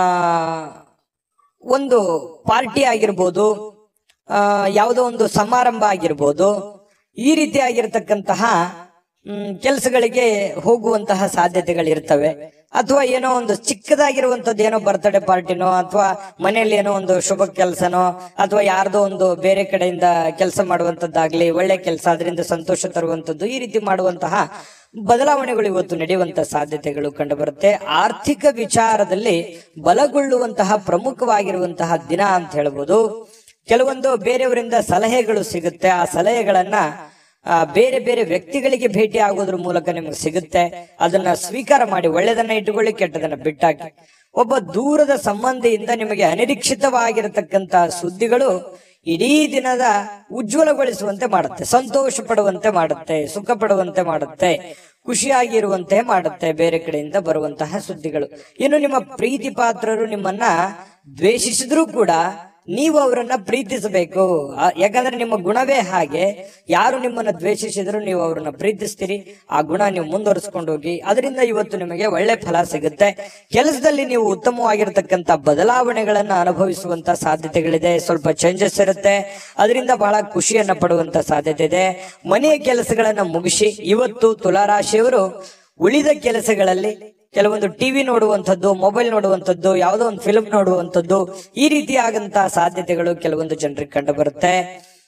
ಒಂದು ಪಾರ್ಟಿ ಆಗಿರ್ಬೋದು ಆ ಯಾವುದೋ ಒಂದು ಸಮಾರಂಭ ಆಗಿರ್ಬೋದು ಈ ರೀತಿಯಾಗಿರ್ತಕ್ಕಂತಹ ಹ್ಮ್, ಕೆಲಸಗಳಿಗೆ ಹೋಗುವಂತಹ ಸಾಧ್ಯತೆಗಳಿರ್ತವೆ ಅಥವಾ ಏನೋ ಒಂದು ಚಿಕ್ಕದಾಗಿರುವಂತದ್ದು ಏನೋ ಬರ್ತ್ಡೇ ಪಾರ್ಟಿನೋ ಅಥವಾ ಮನೆಯಲ್ಲಿ ಏನೋ ಒಂದು ಶುಭ ಕೆಲಸನೋ ಅಥವಾ ಯಾರ್ದೋ ಒಂದು ಬೇರೆ ಕಡೆಯಿಂದ ಕೆಲಸ ಮಾಡುವಂತದ್ದಾಗ್ಲಿ ಒಳ್ಳೆ ಕೆಲಸ ಅದರಿಂದ ಸಂತೋಷ ತರುವಂತದ್ದು ಈ ರೀತಿ ಮಾಡುವಂತಹ ಬದಲಾವಣೆಗಳು ಇವತ್ತು ನಡೆಯುವಂತಹ ಸಾಧ್ಯತೆಗಳು ಕಂಡುಬರುತ್ತೆ ಆರ್ಥಿಕ ವಿಚಾರದಲ್ಲಿ ಬಲಗೊಳ್ಳುವಂತಹ ಪ್ರಮುಖವಾಗಿರುವಂತಹ ದಿನ ಅಂತ ಹೇಳ್ಬೋದು ಕೆಲವೊಂದು ಬೇರೆಯವರಿಂದ ಸಲಹೆಗಳು ಸಿಗುತ್ತೆ ಆ ಸಲಹೆಗಳನ್ನ ಆ, ಬೇರೆ ಬೇರೆ ವ್ಯಕ್ತಿಗಳಿಗೆ ಭೇಟಿ ಆಗೋದ್ರ ಮೂಲಕ ನಿಮಗೆ ಸಿಗುತ್ತೆ ಅದನ್ನ ಸ್ವೀಕಾರ ಮಾಡಿ ಒಳ್ಳೆದನ್ನ ಇಟ್ಟುಕೊಳ್ಳಿ ಕೆಟ್ಟದನ್ನ ಬಿಟ್ಟಾಕಿ ಒಬ್ಬ ದೂರದ ಸಂಬಂಧಿಯಿಂದ ನಿಮಗೆ ಅನಿರೀಕ್ಷಿತವಾಗಿರತಕ್ಕಂತ ಸುದ್ದಿಗಳು ಇಡೀ ದಿನದ ಉಜ್ವಲಗೊಳಿಸುವಂತೆ ಮಾಡುತ್ತೆ ಸಂತೋಷ ಪಡುವಂತೆ ಮಾಡುತ್ತೆ ಸುಖ ಪಡುವಂತೆ ಮಾಡುತ್ತೆ ಖುಷಿಯಾಗಿರುವಂತೆ ಮಾಡುತ್ತೆ ಬೇರೆ ಕಡೆಯಿಂದ ಬರುವಂತಹ ಸುದ್ದಿಗಳು ಇನ್ನು ನಿಮ್ಮ ಪ್ರೀತಿ ಪಾತ್ರರು ನಿಮ್ಮನ್ನ ದ್ವೇಷಿಸಿದ್ರೂ ಕೂಡ ನೀವು ಅವರನ್ನ ಪ್ರೀತಿಸಬೇಕು ಆ, ಯಾಕಂದ್ರೆ ನಿಮ್ಮ ಗುಣವೇ ಹಾಗೆ ಯಾರು ನಿಮ್ಮನ್ನ ದ್ವೇಷಿಸಿದ್ರು ನೀವು ಅವರನ್ನ ಪ್ರೀತಿಸ್ತೀರಿ ಆ ಗುಣ ನೀವು ಮುಂದುವರಿಸ್ಕೊಂಡು ಹೋಗಿ ಅದರಿಂದ ಇವತ್ತು ನಿಮಗೆ ಒಳ್ಳೆ ಫಲ ಸಿಗುತ್ತೆ ಕೆಲಸದಲ್ಲಿ ನೀವು ಉತ್ತಮವಾಗಿರ್ತಕ್ಕಂಥ ಬದಲಾವಣೆಗಳನ್ನ ಅನುಭವಿಸುವಂತ ಸಾಧ್ಯತೆಗಳಿದೆ ಸ್ವಲ್ಪ ಚೇಂಜಸ್ ಇರುತ್ತೆ ಅದರಿಂದ ಬಹಳ ಖುಷಿಯನ್ನ ಪಡುವಂತ ಸಾಧ್ಯತೆ ಇದೆ ಮನೆಯ ಕೆಲಸಗಳನ್ನ ಮುಗಿಸಿ ಇವತ್ತು ತುಲಾರಾಶಿಯವರು ಉಳಿದ ಕೆಲಸಗಳಲ್ಲಿ ಕೆಲವೊಂದು ಟಿವಿ ನೋಡುವಂಥದ್ದು ಮೊಬೈಲ್ ನೋಡುವಂಥದ್ದು ಯಾವುದೋ ಒಂದು ಫಿಲ್ಮ್ ನೋಡುವಂಥದ್ದು ಈ ರೀತಿಯಾದಂತಹ ಸಾಧ್ಯತೆಗಳು ಕೆಲವೊಂದು ಜನರಿಗೆ ಕಂಡು ಬರುತ್ತೆ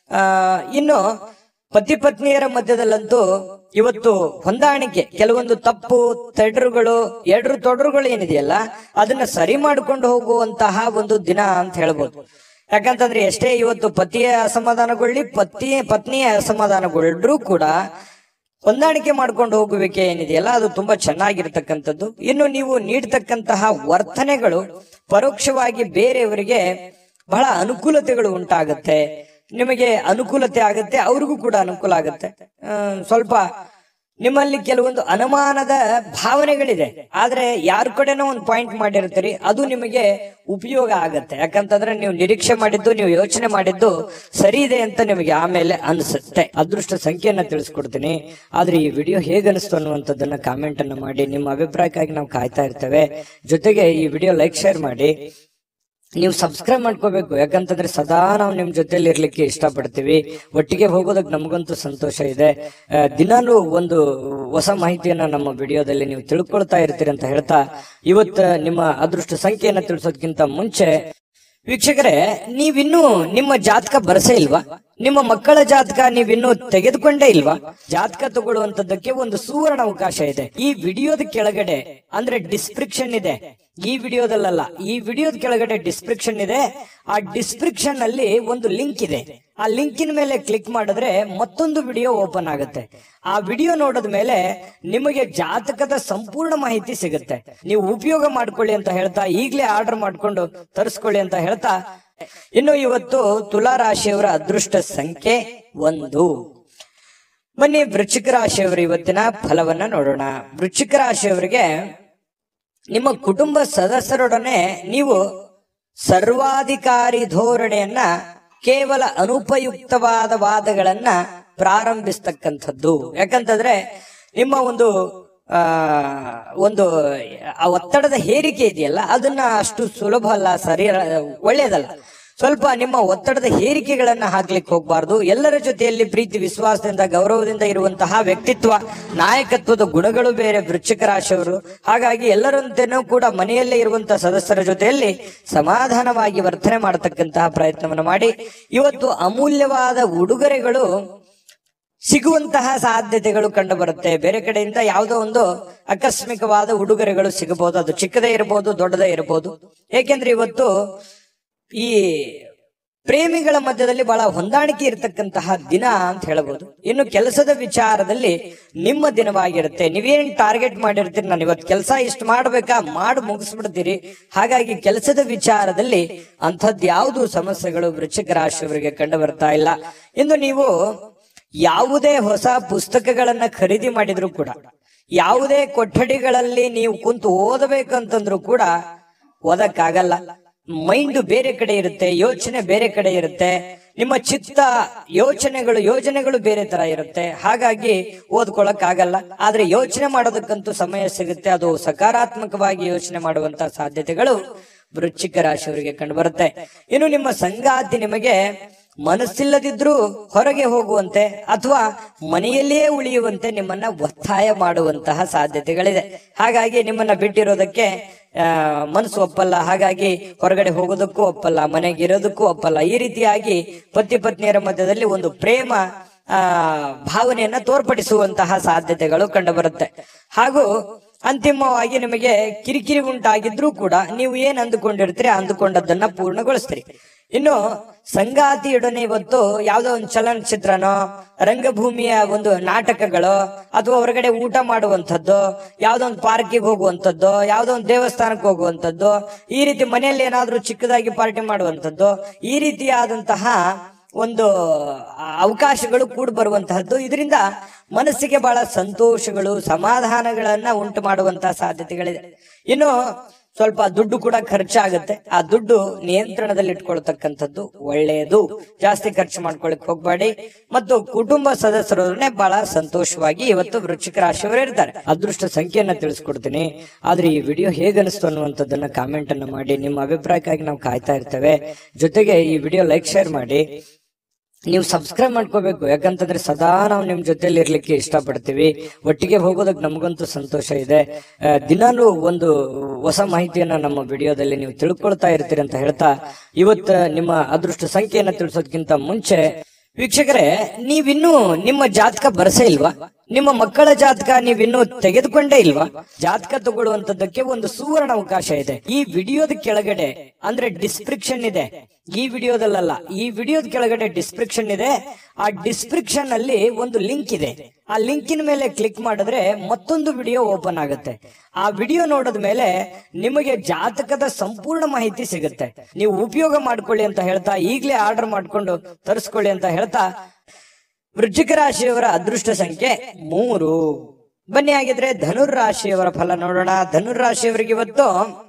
ಆ, ಇನ್ನು ಪತಿ ಪತ್ನಿಯರ ಮಧ್ಯದಲ್ಲಂತೂ ಇವತ್ತು ಹೊಂದಾಣಿಕೆ ಕೆಲವೊಂದು ತಪ್ಪು ತೆಡ್ರುಗಳು ಎಡ್ರು ತೊಡ್ರುಗಳು ಏನಿದೆಯಲ್ಲ ಅದನ್ನ ಸರಿ ಮಾಡ್ಕೊಂಡು ಹೋಗುವಂತಹ ಒಂದು ದಿನ ಅಂತ ಹೇಳ್ಬೋದು ಯಾಕಂತಂದ್ರೆ ಎಷ್ಟೇ ಇವತ್ತು ಪತಿಯ ಅಸಮಾಧಾನಗೊಳ್ಳಿ ಪತಿ ಪತ್ನಿಯ ಅಸಮಾಧಾನಗೊಳ್ಳರೂ ಕೂಡ ಹೊಂದಾಣಿಕೆ ಮಾಡ್ಕೊಂಡು ಹೋಗುವಿಕೆ ಏನಿದೆಯಲ್ಲ ಅದು ತುಂಬಾ ಚೆನ್ನಾಗಿರ್ತಕ್ಕಂಥದ್ದು ಇನ್ನು ನೀವು ನೀಡ್ತಕ್ಕಂತಹ ವರ್ತನೆಗಳು ಪರೋಕ್ಷವಾಗಿ ಬೇರೆಯವರಿಗೆ ಬಹಳ ಅನುಕೂಲತೆಗಳು ಉಂಟಾಗುತ್ತೆ ನಿಮಗೆ ಅನುಕೂಲತೆ ಆಗುತ್ತೆ ಅವ್ರಿಗೂ ಕೂಡ ಅನುಕೂಲ ಆಗುತ್ತೆ ಆ, ಸ್ವಲ್ಪ ನಿಮ್ಮಲ್ಲಿ ಕೆಲವೊಂದು ಅನುಮಾನದ ಭಾವನೆಗಳಿದೆ ಆದ್ರೆ ಯಾರ ಕಡೆನೋ ಒಂದು ಪಾಯಿಂಟ್ ಮಾಡಿರ್ತೀರಿ ಅದು ನಿಮಗೆ ಉಪಯೋಗ ಆಗತ್ತೆ ಯಾಕಂತಂದ್ರೆ ನೀವು ನಿರೀಕ್ಷೆ ಮಾಡಿದ್ದು ನೀವು ಯೋಚನೆ ಮಾಡಿದ್ದು ಸರಿ ಇದೆ ಅಂತ ನಿಮಗೆ ಆಮೇಲೆ ಅನ್ಸುತ್ತೆ ಅದೃಷ್ಟ ಸಂಖ್ಯೆಯನ್ನ ತಿಳಿಸ್ಕೊಡ್ತೀನಿ ಆದ್ರೆ ಈ ವಿಡಿಯೋ ಹೇಗನಿಸ್ತು ಅನ್ನುವಂಥದ್ದನ್ನ ಕಾಮೆಂಟ್ ಅನ್ನ ಮಾಡಿ ನಿಮ್ಮ ಅಭಿಪ್ರಾಯಕ್ಕಾಗಿ ನಾವು ಕಾಯ್ತಾ ಇರ್ತೇವೆ ಜೊತೆಗೆ ಈ ವಿಡಿಯೋ ಲೈಕ್ ಶೇರ್ ಮಾಡಿ ನೀವು ಸಬ್ಸ್ಕ್ರೈಬ್ ಮಾಡ್ಕೋಬೇಕು ಯಾಕಂತಂದ್ರೆ ಸದಾ ನಾವು ನಿಮ್ ಜೊತೆಲಿ ಇರ್ಲಿಕ್ಕೆ ಇಷ್ಟಪಡ್ತೀವಿ ಒಟ್ಟಿಗೆ ಹೋಗೋದಕ್ಕೆ ನಮಗಂತೂ ಸಂತೋಷ ಇದೆ ಆ, ದಿನಾಲೂ ಒಂದು ಹೊಸ ಮಾಹಿತಿಯನ್ನ ನಮ್ಮ ವಿಡಿಯೋದಲ್ಲಿ ನೀವು ತಿಳ್ಕೊಳ್ತಾ ಇರ್ತೀರಿ ಅಂತ ಹೇಳ್ತಾ ಇವತ್ತು ನಿಮ್ಮ ಅದೃಷ್ಟ ಸಂಖ್ಯೆಯನ್ನ ತಿಳಿಸೋದಕ್ಕಿಂತ ಮುಂಚೆ ವೀಕ್ಷಕರೇ ನೀವಿನ್ನೂ ನಿಮ್ಮ ಜಾತಕ ಬರಸೇ ಇಲ್ವಾ ನಿಮ್ಮ ಮಕ್ಕಳ ಜಾತಕ ನೀವಿನ್ನೂ ತೆಗೆದುಕೊಂಡೇ ಇಲ್ವಾ ಜಾತಕ ತಗೊಳ್ಳುವಂತದ್ದಕ್ಕೆ ಒಂದು ಸುವರ್ಣ ಅವಕಾಶ ಇದೆ ಈ ವಿಡಿಯೋದ ಕೆಳಗಡೆ ಅಂದ್ರೆ ಡಿಸ್ಕ್ರಿಪ್ಷನ್ ಇದೆ ಈ ವಿಡಿಯೋದಲ್ಲ ಈ ವಿಡಿಯೋದ ಕೆಳಗಡೆ ಡಿಸ್ಕ್ರಿಪ್ಷನ್ ಇದೆ ಆ ಡಿಸ್ಕ್ರಿಪ್ಷನ್ ಅಲ್ಲಿ ಒಂದು ಲಿಂಕ್ ಇದೆ ಆ ಲಿಂಕಿನ ಮೇಲೆ ಕ್ಲಿಕ್ ಮಾಡಿದ್ರೆ ಮತ್ತೊಂದು ವಿಡಿಯೋ ಓಪನ್ ಆಗುತ್ತೆ ಆ ವಿಡಿಯೋ ನೋಡಿದ ಮೇಲೆ ನಿಮಗೆ ಜಾತಕದ ಸಂಪೂರ್ಣ ಮಾಹಿತಿ ಸಿಗುತ್ತೆ ನೀವು ಉಪಯೋಗ ಮಾಡ್ಕೊಳ್ಳಿ ಅಂತ ಹೇಳ್ತಾ ಈಗಲೇ ಆರ್ಡರ್ ಮಾಡ್ಕೊಂಡು ತರಿಸ್ಕೊಳ್ಳಿ ಅಂತ ಹೇಳ್ತಾ ಇನ್ನು ಇವತ್ತು ತುಲಾ ರಾಶಿಯವರ ಅದೃಷ್ಟ ಸಂಖ್ಯೆ ಒಂದು ಬನ್ನಿ ವೃಶ್ಚಿಕ ರಾಶಿಯವರ ಇವತ್ತಿನ ಫಲವನ್ನ ನೋಡೋಣ ವೃಶ್ಚಿಕ ರಾಶಿಯವರಿಗೆ ನಿಮ್ಮ ಕುಟುಂಬ ಸದಸ್ಯರೊಡನೆ ನೀವು ಸರ್ವಾಧಿಕಾರಿ ಧೋರಣೆಯನ್ನ ಕೇವಲ ಅನುಪಯುಕ್ತವಾದ ವಾದಗಳನ್ನ ಪ್ರಾರಂಭಿಸ್ತಕ್ಕಂಥದ್ದು ಯಾಕಂತಂದ್ರೆ ನಿಮ್ಮ ಒಂದು ಆ ಒಂದು ಆ ಒತ್ತಡದ ಹೇರಿಕೆ ಇದೆಯಲ್ಲ ಅದನ್ನ ಅಷ್ಟು ಸುಲಭ ಅಲ್ಲ ಸರಿ ಒಳ್ಳೇದಲ್ಲ ಸ್ವಲ್ಪ ನಿಮ್ಮ ಒತ್ತಡದ ಹೇರಿಕೆಗಳನ್ನ ಹಾಕ್ಲಿಕ್ಕೆ ಹೋಗಬಾರ್ದು ಎಲ್ಲರ ಜೊತೆಯಲ್ಲಿ ಪ್ರೀತಿ ವಿಶ್ವಾಸದಿಂದ ಗೌರವದಿಂದ ಇರುವಂತಹ ವ್ಯಕ್ತಿತ್ವ ನಾಯಕತ್ವದ ಗುಣಗಳು ಬೇರೆ ವೃಶ್ಚಿಕ ರಾಶಿಯವರು ಹಾಗಾಗಿ ಎಲ್ಲರಂತೆನೂ ಕೂಡ ಮನೆಯಲ್ಲೇ ಇರುವಂತಹ ಸದಸ್ಯರ ಜೊತೆಯಲ್ಲಿ ಸಮಾಧಾನವಾಗಿ ವರ್ತನೆ ಮಾಡತಕ್ಕಂತಹ ಪ್ರಯತ್ನವನ್ನು ಮಾಡಿ ಇವತ್ತು ಅಮೂಲ್ಯವಾದ ಉಡುಗೊರೆಗಳು ಸಿಗುವಂತಹ ಸಾಧ್ಯತೆಗಳು ಕಂಡು ಬರುತ್ತೆ ಬೇರೆ ಕಡೆಯಿಂದ ಯಾವುದೋ ಒಂದು ಆಕಸ್ಮಿಕವಾದ ಉಡುಗೊರೆಗಳು ಸಿಗಬಹುದು ಅದು ಚಿಕ್ಕದೇ ಇರಬಹುದು ದೊಡ್ಡದೇ ಇರಬಹುದು ಏಕೆಂದ್ರೆ ಇವತ್ತು ಈ ಪ್ರೇಮಿಗಳ ಮಧ್ಯದಲ್ಲಿ ಬಹಳ ಹೊಂದಾಣಿಕೆ ಇರತಕ್ಕಂತಹ ದಿನ ಅಂತ ಹೇಳಬಹುದು ಇನ್ನು ಕೆಲಸದ ವಿಚಾರದಲ್ಲಿ ನಿಮ್ಮ ದಿನವಾಗಿರುತ್ತೆ ನೀವೇನ್ ಟಾರ್ಗೆಟ್ ಮಾಡಿರ್ತೀರಿ ನಾನು ಇವತ್ತು ಕೆಲಸ ಇಷ್ಟು ಮಾಡ್ಬೇಕಾ ಮಾಡಿ ಮುಗಿಸ್ಬಿಡ್ತೀರಿ ಹಾಗಾಗಿ ಕೆಲಸದ ವಿಚಾರದಲ್ಲಿ ಅಂಥದ್ದು ಯಾವುದು ಸಮಸ್ಯೆಗಳು ವೃಶ್ಚಿಕ ರಾಶಿಯವರಿಗೆ ಕಂಡು ಬರ್ತಾ ಇಲ್ಲ ಇನ್ನು ನೀವು ಯಾವುದೇ ಹೊಸ ಪುಸ್ತಕಗಳನ್ನ ಖರೀದಿ ಮಾಡಿದ್ರು ಕೂಡ ಯಾವುದೇ ಕೊಠಡಿಗಳಲ್ಲಿ ನೀವು ಕುಂತು ಓದಬೇಕಂತಂದ್ರು ಕೂಡ ಓದಕ್ಕಾಗಲ್ಲ ಮೈಂಡ್ ಬೇರೆ ಕಡೆ ಇರುತ್ತೆ ಯೋಚನೆ ಬೇರೆ ಕಡೆ ಇರುತ್ತೆ ನಿಮ್ಮ ಚಿತ್ತ ಯೋಚನೆಗಳು ಯೋಜನೆಗಳು ಬೇರೆ ತರ ಇರುತ್ತೆ ಹಾಗಾಗಿ ಓದ್ಕೊಳಕ್ ಆಗಲ್ಲ ಆದ್ರೆ ಯೋಚನೆ ಮಾಡೋದಕ್ಕಂತೂ ಸಮಯ ಸಿಗುತ್ತೆ ಅದು ಸಕಾರಾತ್ಮಕವಾಗಿ ಯೋಚನೆ ಮಾಡುವಂತ ಸಾಧ್ಯತೆಗಳು ವೃಶ್ಚಿಕ ರಾಶಿಯವರಿಗೆ ಕಂಡು ಬರುತ್ತೆ ಇನ್ನು ನಿಮ್ಮ ಸಂಗಾತಿ ನಿಮಗೆ ಮನಸ್ಸಿಲ್ಲದಿದ್ರೂ ಹೊರಗೆ ಹೋಗುವಂತೆ ಅಥವಾ ಮನೆಯಲ್ಲಿಯೇ ಉಳಿಯುವಂತೆ ನಿಮ್ಮನ್ನ ಒತ್ತಾಯ ಮಾಡುವಂತಹ ಸಾಧ್ಯತೆಗಳಿದೆ ಹಾಗಾಗಿ ನಿಮ್ಮನ್ನ ಬಿಟ್ಟಿರೋದಕ್ಕೆ ಆ, ಮನಸ್ಸು ಒಪ್ಪಲ್ಲ ಹಾಗಾಗಿ ಹೊರಗಡೆ ಹೋಗೋದಕ್ಕೂ ಒಪ್ಪಲ್ಲ ಮನೆಗೆ ಇರೋದಕ್ಕೂ ಒಪ್ಪಲ್ಲ ಈ ರೀತಿಯಾಗಿ ಪತಿ ಪತ್ನಿಯರ ಮಧ್ಯದಲ್ಲಿ ಒಂದು ಪ್ರೇಮ ಆ ಭಾವನೆಯನ್ನ ತೋರ್ಪಡಿಸುವಂತಹ ಸಾಧ್ಯತೆಗಳು ಕಂಡು ಬರುತ್ತೆ ಹಾಗೂ ಅಂತಿಮವಾಗಿ ನಿಮಗೆ ಕಿರಿಕಿರಿ ಉಂಟಾಗಿದ್ರೂ ಕೂಡ ನೀವು ಏನ್ ಅಂದುಕೊಂಡಿರ್ತೀರಿ ಅಂದುಕೊಂಡದ್ದನ್ನ ಪೂರ್ಣಗೊಳಿಸ್ತೀರಿ ಇನ್ನು ಸಂಗಾತಿಯೊಡನೆ ಇವತ್ತು ಯಾವ್ದೋ ಒಂದು ಚಲನಚಿತ್ರನೋ ರಂಗಭೂಮಿಯ ಒಂದು ನಾಟಕಗಳು ಅಥವಾ ಹೊರಗಡೆ ಊಟ ಮಾಡುವಂಥದ್ದು ಯಾವ್ದೋ ಒಂದು ಪಾರ್ಕಿಗೆ ಹೋಗುವಂಥದ್ದು ಯಾವ್ದೋ ಒಂದು ದೇವಸ್ಥಾನಕ್ಕೆ ಹೋಗುವಂಥದ್ದು ಈ ರೀತಿ ಮನೆಯಲ್ಲಿ ಏನಾದ್ರೂ ಚಿಕ್ಕದಾಗಿ ಪಾರ್ಟಿ ಮಾಡುವಂಥದ್ದು ಈ ರೀತಿಯಾದಂತಹ ಒಂದು ಅವಕಾಶಗಳು ಕೂಡ ಬರುವಂತಹದ್ದು ಇದರಿಂದ ಮನಸ್ಸಿಗೆ ಬಹಳ ಸಂತೋಷಗಳು ಸಮಾಧಾನಗಳನ್ನ ಉಂಟು ಮಾಡುವಂತಹ ಸಾಧ್ಯತೆಗಳಿದೆ ಇನ್ನು ಸ್ವಲ್ಪ ದುಡ್ಡು ಕೂಡ ಖರ್ಚಾಗುತ್ತೆ ಆ ದುಡ್ಡು ನಿಯಂತ್ರಣದಲ್ಲಿ ಇಟ್ಕೊಳ್ತಕ್ಕಂಥದ್ದು ಒಳ್ಳೆಯದು ಜಾಸ್ತಿ ಖರ್ಚು ಮಾಡ್ಕೊಳಕ್ ಹೋಗ್ಬೇಡಿ ಮತ್ತು ಕುಟುಂಬ ಸದಸ್ಯರೊಡನೆ ಬಹಳ ಸಂತೋಷವಾಗಿ ಇವತ್ತು ವೃಶ್ಚಿಕ ರಾಶಿಯವರು ಇರ್ತಾರೆ ಅದೃಷ್ಟ ಸಂಖ್ಯೆಯನ್ನ ತಿಳಿಸ್ಕೊಡ್ತೀನಿ ಆದ್ರೆ ಈ ವಿಡಿಯೋ ಹೇಗನಿಸ್ತು ಅನ್ನುವಂಥದ್ದನ್ನ ಕಾಮೆಂಟ್ ಅನ್ನ ಮಾಡಿ ನಿಮ್ಮ ಅಭಿಪ್ರಾಯಕ್ಕಾಗಿ ನಾವು ಕಾಯ್ತಾ ಇರ್ತೇವೆ ಜೊತೆಗೆ ಈ ವಿಡಿಯೋ ಲೈಕ್ ಶೇರ್ ಮಾಡಿ ನೀವು ಸಬ್ಸ್ಕ್ರೈಬ್ ಮಾಡ್ಕೋಬೇಕು ಯಾಕಂತಂದ್ರೆ ಸದಾ ನಾವು ನಿಮ್ ಜೊತೆಲಿ ಇರ್ಲಿಕ್ಕೆ ಇಷ್ಟಪಡ್ತೀವಿ ಒಟ್ಟಿಗೆ ಹೋಗೋದಕ್ಕೆ ನಮಗಂತೂ ಸಂತೋಷ ಇದೆ ಆ, ದಿನಾಲೂ ಒಂದು ಹೊಸ ಮಾಹಿತಿಯನ್ನ ನಮ್ಮ ವಿಡಿಯೋದಲ್ಲಿ ನೀವು ತಿಳ್ಕೊಳ್ತಾ ಇರ್ತೀರಿ ಅಂತ ಹೇಳ್ತಾ ಇವತ್ತು ನಿಮ್ಮ ಅದೃಷ್ಟ ಸಂಖ್ಯೆಯನ್ನ ತಿಳಿಸೋದಕ್ಕಿಂತ ಮುಂಚೆ ವೀಕ್ಷಕರೇ ನೀವಿನ್ನೂ ನಿಮ್ಮ ಜಾತಕ ಬರಸೇ ಇಲ್ವಾ ನಿಮ್ಮ ಮಕ್ಕಳ ಜಾತಕ ನೀವಿನ್ನೂ ತೆಗೆದುಕೊಂಡೇ ಇಲ್ವಾ ಜಾತಕ ತಗೊಳ್ಳುವಂತದ್ದಕ್ಕೆ ಒಂದು ಸುವರ್ಣ ಅವಕಾಶ ಇದೆ ಈ ವಿಡಿಯೋದ ಕೆಳಗಡೆ ಅಂದ್ರೆ ಡಿಸ್ಕ್ರಿಪ್ಷನ್ ಇದೆ ಈ ವಿಡಿಯೋದಲ್ಲ ಈ ವಿಡಿಯೋದ ಕೆಳಗಡೆ ಡಿಸ್ಕ್ರಿಪ್ಷನ್ ಇದೆ ಆ ಡಿಸ್ಕ್ರಿಪ್ಷನ್ ಅಲ್ಲಿ ಒಂದು ಲಿಂಕ್ ಇದೆ ಆ ಲಿಂಕಿನ ಮೇಲೆ ಕ್ಲಿಕ್ ಮಾಡಿದ್ರೆ ಮತ್ತೊಂದು ವಿಡಿಯೋ ಓಪನ್ ಆಗುತ್ತೆ ಆ ವಿಡಿಯೋ ನೋಡಿದ ಮೇಲೆ ನಿಮಗೆ ಜಾತಕದ ಸಂಪೂರ್ಣ ಮಾಹಿತಿ ಸಿಗುತ್ತೆ ನೀವು ಉಪಯೋಗ ಮಾಡ್ಕೊಳ್ಳಿ ಅಂತ ಹೇಳ್ತಾ ಈಗಲೇ ಆರ್ಡರ್ ಮಾಡ್ಕೊಂಡು ತರಿಸ್ಕೊಳ್ಳಿ ಅಂತ ಹೇಳ್ತಾ ವೃಶ್ಚಿಕ ರಾಶಿಯವರ ಅದೃಷ್ಟ ಸಂಖ್ಯೆ ಮೂರು ಬನ್ನಿ ಹಾಗಿದ್ರೆ ಧನುರ್ ರಾಶಿಯವರ ಫಲ ನೋಡೋಣ ಧನುರ್ ರಾಶಿಯವರಿಗೆ ಇವತ್ತು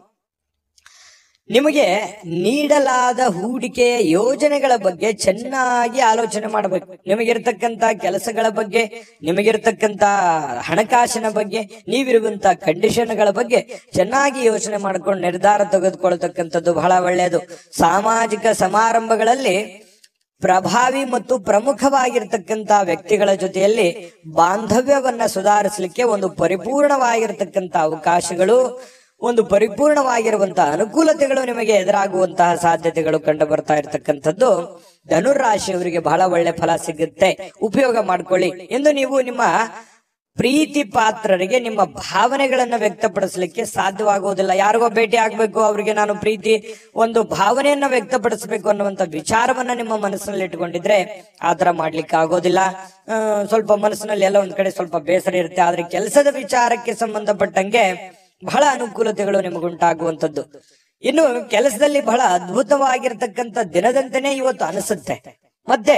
ನಿಮಗೆ ನೀಡಲಾದ ಹೂಡಿಕೆಯ ಯೋಜನೆಗಳ ಬಗ್ಗೆ ಚೆನ್ನಾಗಿ ಆಲೋಚನೆ ಮಾಡಬೇಕು ನಿಮಗಿರ್ತಕ್ಕಂತ ಕೆಲಸಗಳ ಬಗ್ಗೆ ನಿಮಗಿರ್ತಕ್ಕಂತ ಹಣಕಾಸಿನ ಬಗ್ಗೆ ನೀವಿರುವಂತ ಕಂಡೀಷನ್ಗಳ ಬಗ್ಗೆ ಚೆನ್ನಾಗಿ ಯೋಚನೆ ಮಾಡ್ಕೊಂಡು ನಿರ್ಧಾರ ತೆಗೆದುಕೊಳ್ತಕ್ಕಂಥದ್ದು ಬಹಳ ಒಳ್ಳೆಯದು ಸಾಮಾಜಿಕ ಸಮಾರಂಭಗಳಲ್ಲಿ ಪ್ರಭಾವಿ ಮತ್ತು ಪ್ರಮುಖವಾಗಿರ್ತಕ್ಕಂತ ವ್ಯಕ್ತಿಗಳ ಜೊತೆಯಲ್ಲಿ ಬಾಂಧವ್ಯವನ್ನ ಸುಧಾರಿಸಲಿಕ್ಕೆ ಒಂದು ಪರಿಪೂರ್ಣವಾಗಿರ್ತಕ್ಕಂತ ಅವಕಾಶಗಳು ಒಂದು ಪರಿಪೂರ್ಣವಾಗಿರುವಂತಹ ಅನುಕೂಲತೆಗಳು ನಿಮಗೆ ಎದುರಾಗುವಂತಹ ಸಾಧ್ಯತೆಗಳು ಕಂಡು ಬರ್ತಾ ಇರತಕ್ಕಂಥದ್ದು ಧನುರಾಶಿಯವರಿಗೆ ಬಹಳ ಒಳ್ಳೆ ಫಲ ಸಿಗುತ್ತೆ ಉಪಯೋಗ ಮಾಡ್ಕೊಳ್ಳಿ ಎಂದು ನೀವು ನಿಮ್ಮ ಪ್ರೀತಿ ಪಾತ್ರರಿಗೆ ನಿಮ್ಮ ಭಾವನೆಗಳನ್ನ ವ್ಯಕ್ತಪಡಿಸಲಿಕ್ಕೆ ಸಾಧ್ಯವಾಗುವುದಿಲ್ಲ ಯಾರಿಗೋ ಭೇಟಿ ಆಗ್ಬೇಕು ಅವರಿಗೆ ನಾನು ಪ್ರೀತಿ ಒಂದು ಭಾವನೆಯನ್ನ ವ್ಯಕ್ತಪಡಿಸಬೇಕು ಅನ್ನುವಂತ ವಿಚಾರವನ್ನ ನಿಮ್ಮ ಮನಸ್ಸಿನಲ್ಲಿ ಇಟ್ಕೊಂಡಿದ್ರೆ ಆತರ ಮಾಡ್ಲಿಕ್ಕೆ ಆಗೋದಿಲ್ಲ ಆ, ಸ್ವಲ್ಪ ಮನಸ್ಸಿನಲ್ಲಿ ಎಲ್ಲ ಒಂದ್ ಕಡೆ ಸ್ವಲ್ಪ ಬೇಸರ ಇರುತ್ತೆ ಆದ್ರೆ ಕೆಲಸದ ವಿಚಾರಕ್ಕೆ ಸಂಬಂಧಪಟ್ಟಂಗೆ ಬಹಳ ಅನುಕೂಲತೆಗಳು ನಿಮಗುಂಟಾಗುವಂತದ್ದು ಇನ್ನು ಕೆಲಸದಲ್ಲಿ ಬಹಳ ಅದ್ಭುತವಾಗಿರ್ತಕ್ಕಂಥ ದಿನದಂತೆನೇ ಇವತ್ತು ಅನಿಸುತ್ತೆ ಮತ್ತೆ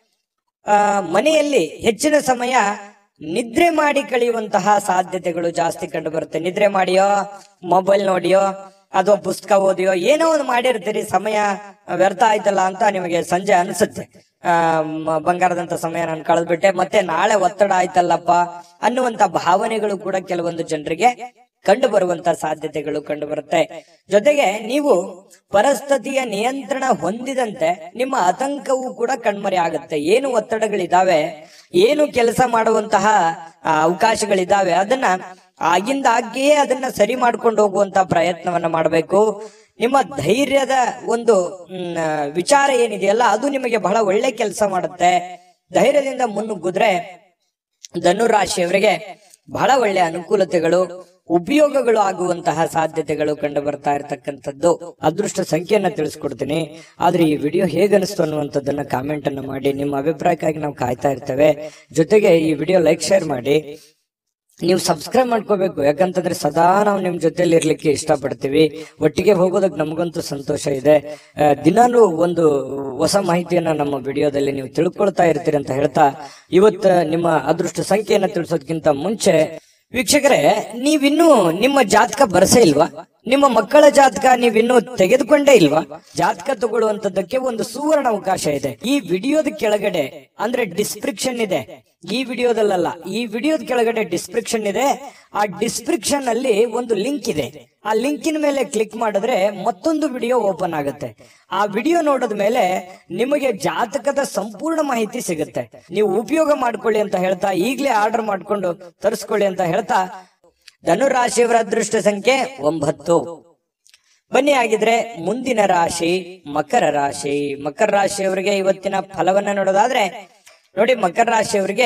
ಆ, ಮನೆಯಲ್ಲಿ ಹೆಚ್ಚಿನ ಸಮಯ ನಿದ್ರೆ ಮಾಡಿ ಕಳೆಯುವಂತಹ ಸಾಧ್ಯತೆಗಳು ಜಾಸ್ತಿ ಕಂಡು ಬರುತ್ತೆ ನಿದ್ರೆ ಮಾಡಿಯೋ ಮೊಬೈಲ್ ನೋಡಿಯೋ ಅಥವಾ ಪುಸ್ತಕ ಓದಿಯೋ ಏನೋ ಒಂದು ಮಾಡಿರ್ತೀರಿ ಸಮಯ ವ್ಯರ್ಥ ಆಯ್ತಲ್ಲ ಅಂತ ನಿಮಗೆ ಸಂಜೆ ಅನಿಸುತ್ತೆ ಆ ಮ- ಬಂಗಾರದಂತ ಸಮಯ ನಾನು ಕಳೆದ್ಬಿಟ್ಟೆ ಮತ್ತೆ ನಾಳೆ ಒತ್ತಡ ಆಯ್ತಲ್ಲಪ್ಪ ಅನ್ನುವಂತ ಭಾವನೆಗಳು ಕೂಡ ಕೆಲವೊಂದು ಜನರಿಗೆ ಕಂಡು ಬರುವಂತ ಸಾಧ್ಯತೆಗಳು ಕಂಡು ಬರುತ್ತೆ ಜೊತೆಗೆ ನೀವು ಪರಿಸ್ಥಿತಿಯ ನಿಯಂತ್ರಣ ಹೊಂದಿದಂತೆ ನಿಮ್ಮ ಆತಂಕವೂ ಕೂಡ ಕಣ್ಮರೆ ಆಗುತ್ತೆ ಏನು ಒತ್ತಡಗಳಿದಾವೆ ಏನು ಕೆಲಸ ಮಾಡುವಂತಹ ಆ, ಅವಕಾಶಗಳಿದಾವೆ ಅದನ್ನ ಆಗಿಂದಾಗಿಯೇ ಅದನ್ನ ಸರಿ ಮಾಡ್ಕೊಂಡು ಹೋಗುವಂತ ಪ್ರಯತ್ನವನ್ನ ಮಾಡಬೇಕು ನಿಮ್ಮ ಧೈರ್ಯದ ಒಂದು ಮ್, ಆ, ವಿಚಾರ ಏನಿದೆಯಲ್ಲ ಅದು ನಿಮಗೆ ಬಹಳ ಒಳ್ಳೆ ಕೆಲಸ ಮಾಡುತ್ತೆ ಧೈರ್ಯದಿಂದ ಮುನ್ನುಗ್ಗಿದ್ರೆ ಧನುರಾಶಿಯವರಿಗೆ ಬಹಳ ಒಳ್ಳೆ ಅನುಕೂಲತೆಗಳು ಉಪಯೋಗಗಳು ಆಗುವಂತಹ ಸಾಧ್ಯತೆಗಳು ಕಂಡು ಬರ್ತಾ ಇರತಕ್ಕಂಥದ್ದು ಅದೃಷ್ಟ ಸಂಖ್ಯೆಯನ್ನ ತಿಳಿಸ್ಕೊಡ್ತೀನಿ ಆದ್ರೆ ಈ ವಿಡಿಯೋ ಹೇಗನಿಸ್ತು ಅನ್ನುವಂಥದ್ದನ್ನ ಕಾಮೆಂಟ್ ಅನ್ನ ಮಾಡಿ ನಿಮ್ಮ ಅಭಿಪ್ರಾಯಕ್ಕಾಗಿ ನಾವು ಕಾಯ್ತಾ ಇರ್ತೇವೆ ಜೊತೆಗೆ ಈ ವಿಡಿಯೋ ಲೈಕ್ ಶೇರ್ ಮಾಡಿ ನೀವು ಸಬ್ಸ್ಕ್ರೈಬ್ ಮಾಡ್ಕೋಬೇಕು ಯಾಕಂತಂದ್ರೆ ಸದಾ ನಾವು ನಿಮ್ ಜೊತೆಲಿ ಇರ್ಲಿಕ್ಕೆ ಇಷ್ಟಪಡ್ತೀವಿ ಒಟ್ಟಿಗೆ ಹೋಗೋದಕ್ಕೆ ನಮಗಂತೂ ಸಂತೋಷ ಇದೆ ಆ, ದಿನಾಲೂ ಒಂದು ಹೊಸ ಮಾಹಿತಿಯನ್ನ ನಮ್ಮ ವಿಡಿಯೋದಲ್ಲಿ ನೀವು ತಿಳ್ಕೊಳ್ತಾ ಇರ್ತೀರಿ ಅಂತ ಹೇಳ್ತಾ ಇವತ್ತು ನಿಮ್ಮ ಅದೃಷ್ಟ ಸಂಖ್ಯೆಯನ್ನ ತಿಳಿಸೋದಕ್ಕಿಂತ ಮುಂಚೆ ವೀಕ್ಷಕರೇ ನೀವಿನ್ನೂ ನಿಮ್ಮ ಜಾತಕ ಬರಸೇ ಇಲ್ವಾ ನಿಮ್ಮ ಮಕ್ಕಳ ಜಾತಕ ನೀವಿನ್ನೂ ತೆಗೆದುಕೊಂಡೇ ಇಲ್ವಾ ಜಾತಕ ತಗೊಳ್ಳುವಂತದ್ದಕ್ಕೆ ಒಂದು ಸುವರ್ಣ ಅವಕಾಶ ಇದೆ ಈ ವಿಡಿಯೋದ ಕೆಳಗಡೆ ಅಂದ್ರೆ ಡಿಸ್ಕ್ರಿಪ್ಷನ್ ಇದೆ ಈ ವಿಡಿಯೋದಲ್ಲ ಈ ವಿಡಿಯೋದ ಕೆಳಗಡೆ ಡಿಸ್ಕ್ರಿಪ್ಷನ್ ಇದೆ ಆ ಡಿಸ್ಕ್ರಿಪ್ಷನ್ ಅಲ್ಲಿ ಒಂದು ಲಿಂಕ್ ಇದೆ ಆ ಲಿಂಕಿನ ಮೇಲೆ ಕ್ಲಿಕ್ ಮಾಡಿದ್ರೆ ಮತ್ತೊಂದು ವಿಡಿಯೋ ಓಪನ್ ಆಗುತ್ತೆ ಆ ವಿಡಿಯೋ ನೋಡಿದ ಮೇಲೆ ನಿಮಗೆ ಜಾತಕದ ಸಂಪೂರ್ಣ ಮಾಹಿತಿ ಸಿಗುತ್ತೆ ನೀವು ಉಪಯೋಗ ಮಾಡ್ಕೊಳ್ಳಿ ಅಂತ ಹೇಳ್ತಾ ಈಗಲೇ ಆರ್ಡರ್ ಮಾಡ್ಕೊಂಡು ತರಿಸ್ಕೊಳ್ಳಿ ಅಂತ ಹೇಳ್ತಾ ಧನುರಾಶಿಯವರ ಅದೃಷ್ಟ ಸಂಖ್ಯೆ ಒಂಬತ್ತು ಬನ್ನಿ ಆಗಿದ್ರೆ ಮುಂದಿನ ರಾಶಿ ಮಕರ ರಾಶಿ ಮಕರ ರಾಶಿಯವರಿಗೆ ಇವತ್ತಿನ ಫಲವನ್ನ ನೋಡೋದಾದ್ರೆ ನೋಡಿ ಮಕರ ರಾಶಿಯವರಿಗೆ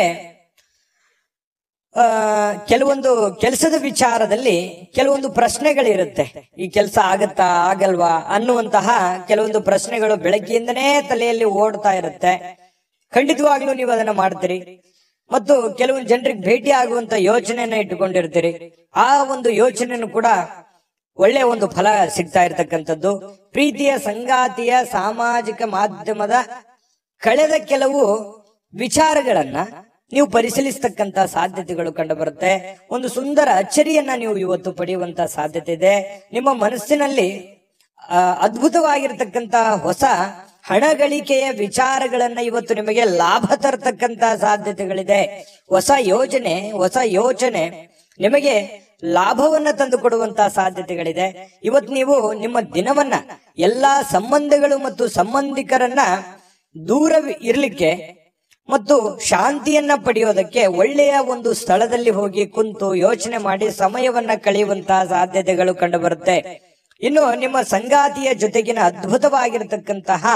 ಆ ಕೆಲವೊಂದು ಕೆಲಸದ ವಿಚಾರದಲ್ಲಿ ಕೆಲವೊಂದು ಪ್ರಶ್ನೆಗಳಿರುತ್ತೆ ಈ ಕೆಲಸ ಆಗತ್ತಾ ಆಗಲ್ವಾ ಅನ್ನುವಂತಹ ಕೆಲವೊಂದು ಪ್ರಶ್ನೆಗಳು ಬೆಳಗ್ಗೆಯಿಂದನೇ ತಲೆಯಲ್ಲಿ ಓಡ್ತಾ ಇರುತ್ತೆ ಖಂಡಿತವಾಗ್ಲೂ ನೀವು ಅದನ್ನ ಮಾಡ್ತೀರಿ ಮತ್ತು ಕೆಲವೊಂದು ಜನರಿಗೆ ಭೇಟಿ ಆಗುವಂತ ಯೋಚನೆಯನ್ನ ಇಟ್ಟುಕೊಂಡಿರ್ತೀರಿ ಆ ಒಂದು ಯೋಚನೆಯನ್ನು ಕೂಡ ಒಳ್ಳೆ ಒಂದು ಫಲ ಸಿಗ್ತಾ ಇರತಕ್ಕಂಥದ್ದು ಪ್ರೀತಿಯ ಸಂಗಾತಿಯ ಸಾಮಾಜಿಕ ಮಾಧ್ಯಮದ ಕಳೆದ ಕೆಲವು ವಿಚಾರಗಳನ್ನ ನೀವು ಪರಿಶೀಲಿಸತಕ್ಕಂತ ಸಾಧ್ಯತೆಗಳು ಕಂಡು ಬರುತ್ತೆ ಒಂದು ಸುಂದರ ಅಚ್ಚರಿಯನ್ನ ನೀವು ಇವತ್ತು ಪಡೆಯುವಂತ ಸಾಧ್ಯತೆ ಇದೆ ನಿಮ್ಮ ಮನಸ್ಸಿನಲ್ಲಿ ಆ, ಅದ್ಭುತವಾಗಿರ್ತಕ್ಕಂತ ಹೊಸ ಹಣ ಗಳಿಕೆಯ ವಿಚಾರಗಳನ್ನ ಇವತ್ತು ನಿಮಗೆ ಲಾಭ ತರತಕ್ಕಂತ ಸಾಧ್ಯತೆಗಳಿದೆ ಹೊಸ ಯೋಜನೆ ಹೊಸ ಯೋಚನೆ ನಿಮಗೆ ಲಾಭವನ್ನ ತಂದು ಕೊಡುವಂತಹ ಸಾಧ್ಯತೆಗಳಿದೆ ಇವತ್ತು ನೀವು ನಿಮ್ಮ ದಿನವನ್ನ ಎಲ್ಲಾ ಸಂಬಂಧಗಳು ಮತ್ತು ಸಂಬಂಧಿಕರನ್ನ ದೂರ ಇರ್ಲಿಕ್ಕೆ ಮತ್ತು ಶಾಂತಿಯನ್ನ ಪಡೆಯೋದಕ್ಕೆ ಒಳ್ಳೆಯ ಒಂದು ಸ್ಥಳದಲ್ಲಿ ಹೋಗಿ ಕುಂತು ಯೋಚನೆ ಮಾಡಿ ಸಮಯವನ್ನ ಕಳೆಯುವಂತಹ ಸಾಧ್ಯತೆಗಳು ಕಂಡು ಬರುತ್ತೆ ಇನ್ನು ನಿಮ್ಮ ಸಂಗಾತಿಯ ಜೊತೆಗಿನ ಅದ್ಭುತವಾಗಿರತಕ್ಕಂತಹ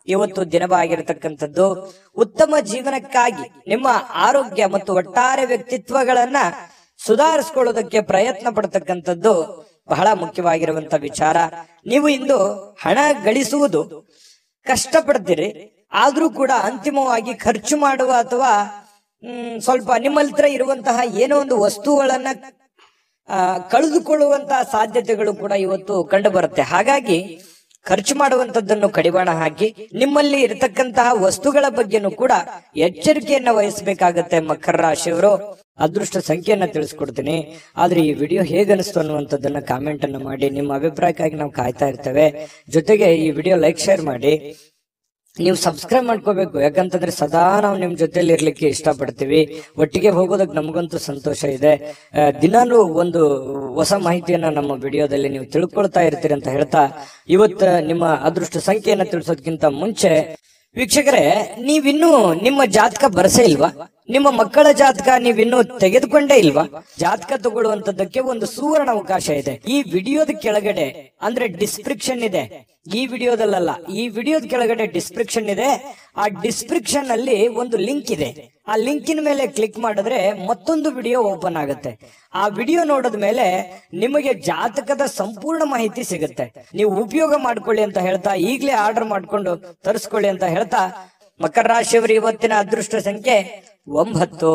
ಇವತ್ತು ದಿನವಾಗಿರತಕ್ಕಂಥದ್ದು ಉತ್ತಮ ಜೀವನಕ್ಕಾಗಿ ನಿಮ್ಮ ಆರೋಗ್ಯ ಮತ್ತು ಒಟ್ಟಾರೆ ವ್ಯಕ್ತಿತ್ವಗಳನ್ನ ಸುಧಾರಿಸ್ಕೊಳ್ಳೋದಕ್ಕೆ ಪ್ರಯತ್ನ ಪಡ್ತಕ್ಕಂಥದ್ದು ಬಹಳ ಮುಖ್ಯವಾಗಿರುವಂತ ವಿಚಾರ ನೀವು ಇಂದು ಹಣ ಗಳಿಸುವುದು ಕಷ್ಟಪಡ್ತೀರಿ ಆದ್ರೂ ಕೂಡ ಅಂತಿಮವಾಗಿ ಖರ್ಚು ಮಾಡುವ ಅಥವಾ ಹ್ಮ್, ಸ್ವಲ್ಪ ನಿಮ್ಮಲ್ಲಿ ಹತ್ರ ಇರುವಂತಹ ಏನೋ ಒಂದು ವಸ್ತುಗಳನ್ನ ಆ, ಕಳೆದುಕೊಳ್ಳುವಂತಹ ಸಾಧ್ಯತೆಗಳು ಕೂಡ ಇವತ್ತು ಕಂಡು ಬರುತ್ತೆ ಹಾಗಾಗಿ ಖರ್ಚು ಮಾಡುವಂತದ್ದನ್ನು ಕಡಿವಾಣ ಹಾಕಿ ನಿಮ್ಮಲ್ಲಿ ಇರತಕ್ಕಂತಹ ವಸ್ತುಗಳ ಬಗ್ಗೆನೂ ಕೂಡ ಎಚ್ಚರಿಕೆಯನ್ನ ವಹಿಸಬೇಕಾಗತ್ತೆ ಮಕರ ರಾಶಿಯವರು ಅದೃಷ್ಟ ಸಂಖ್ಯೆಯನ್ನ ತಿಳಿಸ್ಕೊಡ್ತೀನಿ ಆದ್ರೆ ಈ ವಿಡಿಯೋ ಹೇಗನಿಸ್ತು ಅನ್ನುವಂಥದ್ದನ್ನ ಕಾಮೆಂಟ್ ಅನ್ನ ಮಾಡಿ ನಿಮ್ಮ ಅಭಿಪ್ರಾಯಕ್ಕಾಗಿ ನಾವು ಕಾಯ್ತಾ ಇರ್ತೇವೆ ಜೊತೆಗೆ ಈ ವಿಡಿಯೋ ಲೈಕ್ ಶೇರ್ ಮಾಡಿ ನೀವು ಸಬ್ಸ್ಕ್ರೈಬ್ ಮಾಡ್ಕೋಬೇಕು ಯಾಕಂತಂದ್ರೆ ಸದಾ ನಾವು ನಿಮ್ ಜೊತೆಲಿ ಇರ್ಲಿಕ್ಕೆ ಇಷ್ಟಪಡ್ತೀವಿ ಒಟ್ಟಿಗೆ ಹೋಗೋದಕ್ಕೆ ನಮಗಂತೂ ಸಂತೋಷ ಇದೆ ಆ, ದಿನಾಲೂ ಒಂದು ಹೊಸ ಮಾಹಿತಿಯನ್ನ ನಮ್ಮ ವಿಡಿಯೋದಲ್ಲಿ ನೀವು ತಿಳ್ಕೊಳ್ತಾ ಇರ್ತೀರಿ ಅಂತ ಹೇಳ್ತಾ ಇವತ್ತ ನಿಮ್ಮ ಅದೃಷ್ಟ ಸಂಖ್ಯೆಯನ್ನ ತಿಳಿಸೋದಕ್ಕಿಂತ ಮುಂಚೆ ವೀಕ್ಷಕರೇ ನೀವಿನ್ನೂ ನಿಮ್ಮ ಜಾತಕ ಬರಸೇ ಇಲ್ವಾ ನಿಮ್ಮ ಮಕ್ಕಳ ಜಾತಕ ನೀವಿನ್ನೂ ತೆಗೆದುಕೊಂಡೇ ಇಲ್ವಾ ಜಾತಕ ತಗೊಳ್ಳುವಂತದ್ದಕ್ಕೆ ಒಂದು ಸುವರ್ಣ ಅವಕಾಶ ಇದೆ ಈ ವಿಡಿಯೋದ ಕೆಳಗಡೆ ಅಂದ್ರೆ ಡಿಸ್ಕ್ರಿಪ್ಷನ್ ಇದೆ ಈ ವಿಡಿಯೋದಲ್ಲ ಈ ವಿಡಿಯೋದ ಕೆಳಗಡೆ ಡಿಸ್ಕ್ರಿಪ್ಷನ್ ಇದೆ ಆ ಡಿಸ್ಕ್ರಿಪ್ಷನ್ ಅಲ್ಲಿ ಒಂದು ಲಿಂಕ್ ಇದೆ ಆ ಲಿಂಕಿನ ಮೇಲೆ ಕ್ಲಿಕ್ ಮಾಡಿದ್ರೆ ಮತ್ತೊಂದು ವಿಡಿಯೋ ಓಪನ್ ಆಗುತ್ತೆ ಆ ವಿಡಿಯೋ ನೋಡಿದ ಮೇಲೆ ನಿಮಗೆ ಜಾತಕದ ಸಂಪೂರ್ಣ ಮಾಹಿತಿ ಸಿಗುತ್ತೆ ನೀವು ಉಪಯೋಗ ಮಾಡ್ಕೊಳ್ಳಿ ಅಂತ ಹೇಳ್ತಾ ಈಗಲೇ ಆರ್ಡರ್ ಮಾಡ್ಕೊಂಡು ತರಿಸ್ಕೊಳ್ಳಿ ಅಂತ ಹೇಳ್ತಾ ಮಕರ ರಾಶಿಯವರ ಇವತ್ತಿನ ಅದೃಷ್ಟ ಸಂಖ್ಯೆ ಒಂಬತ್ತು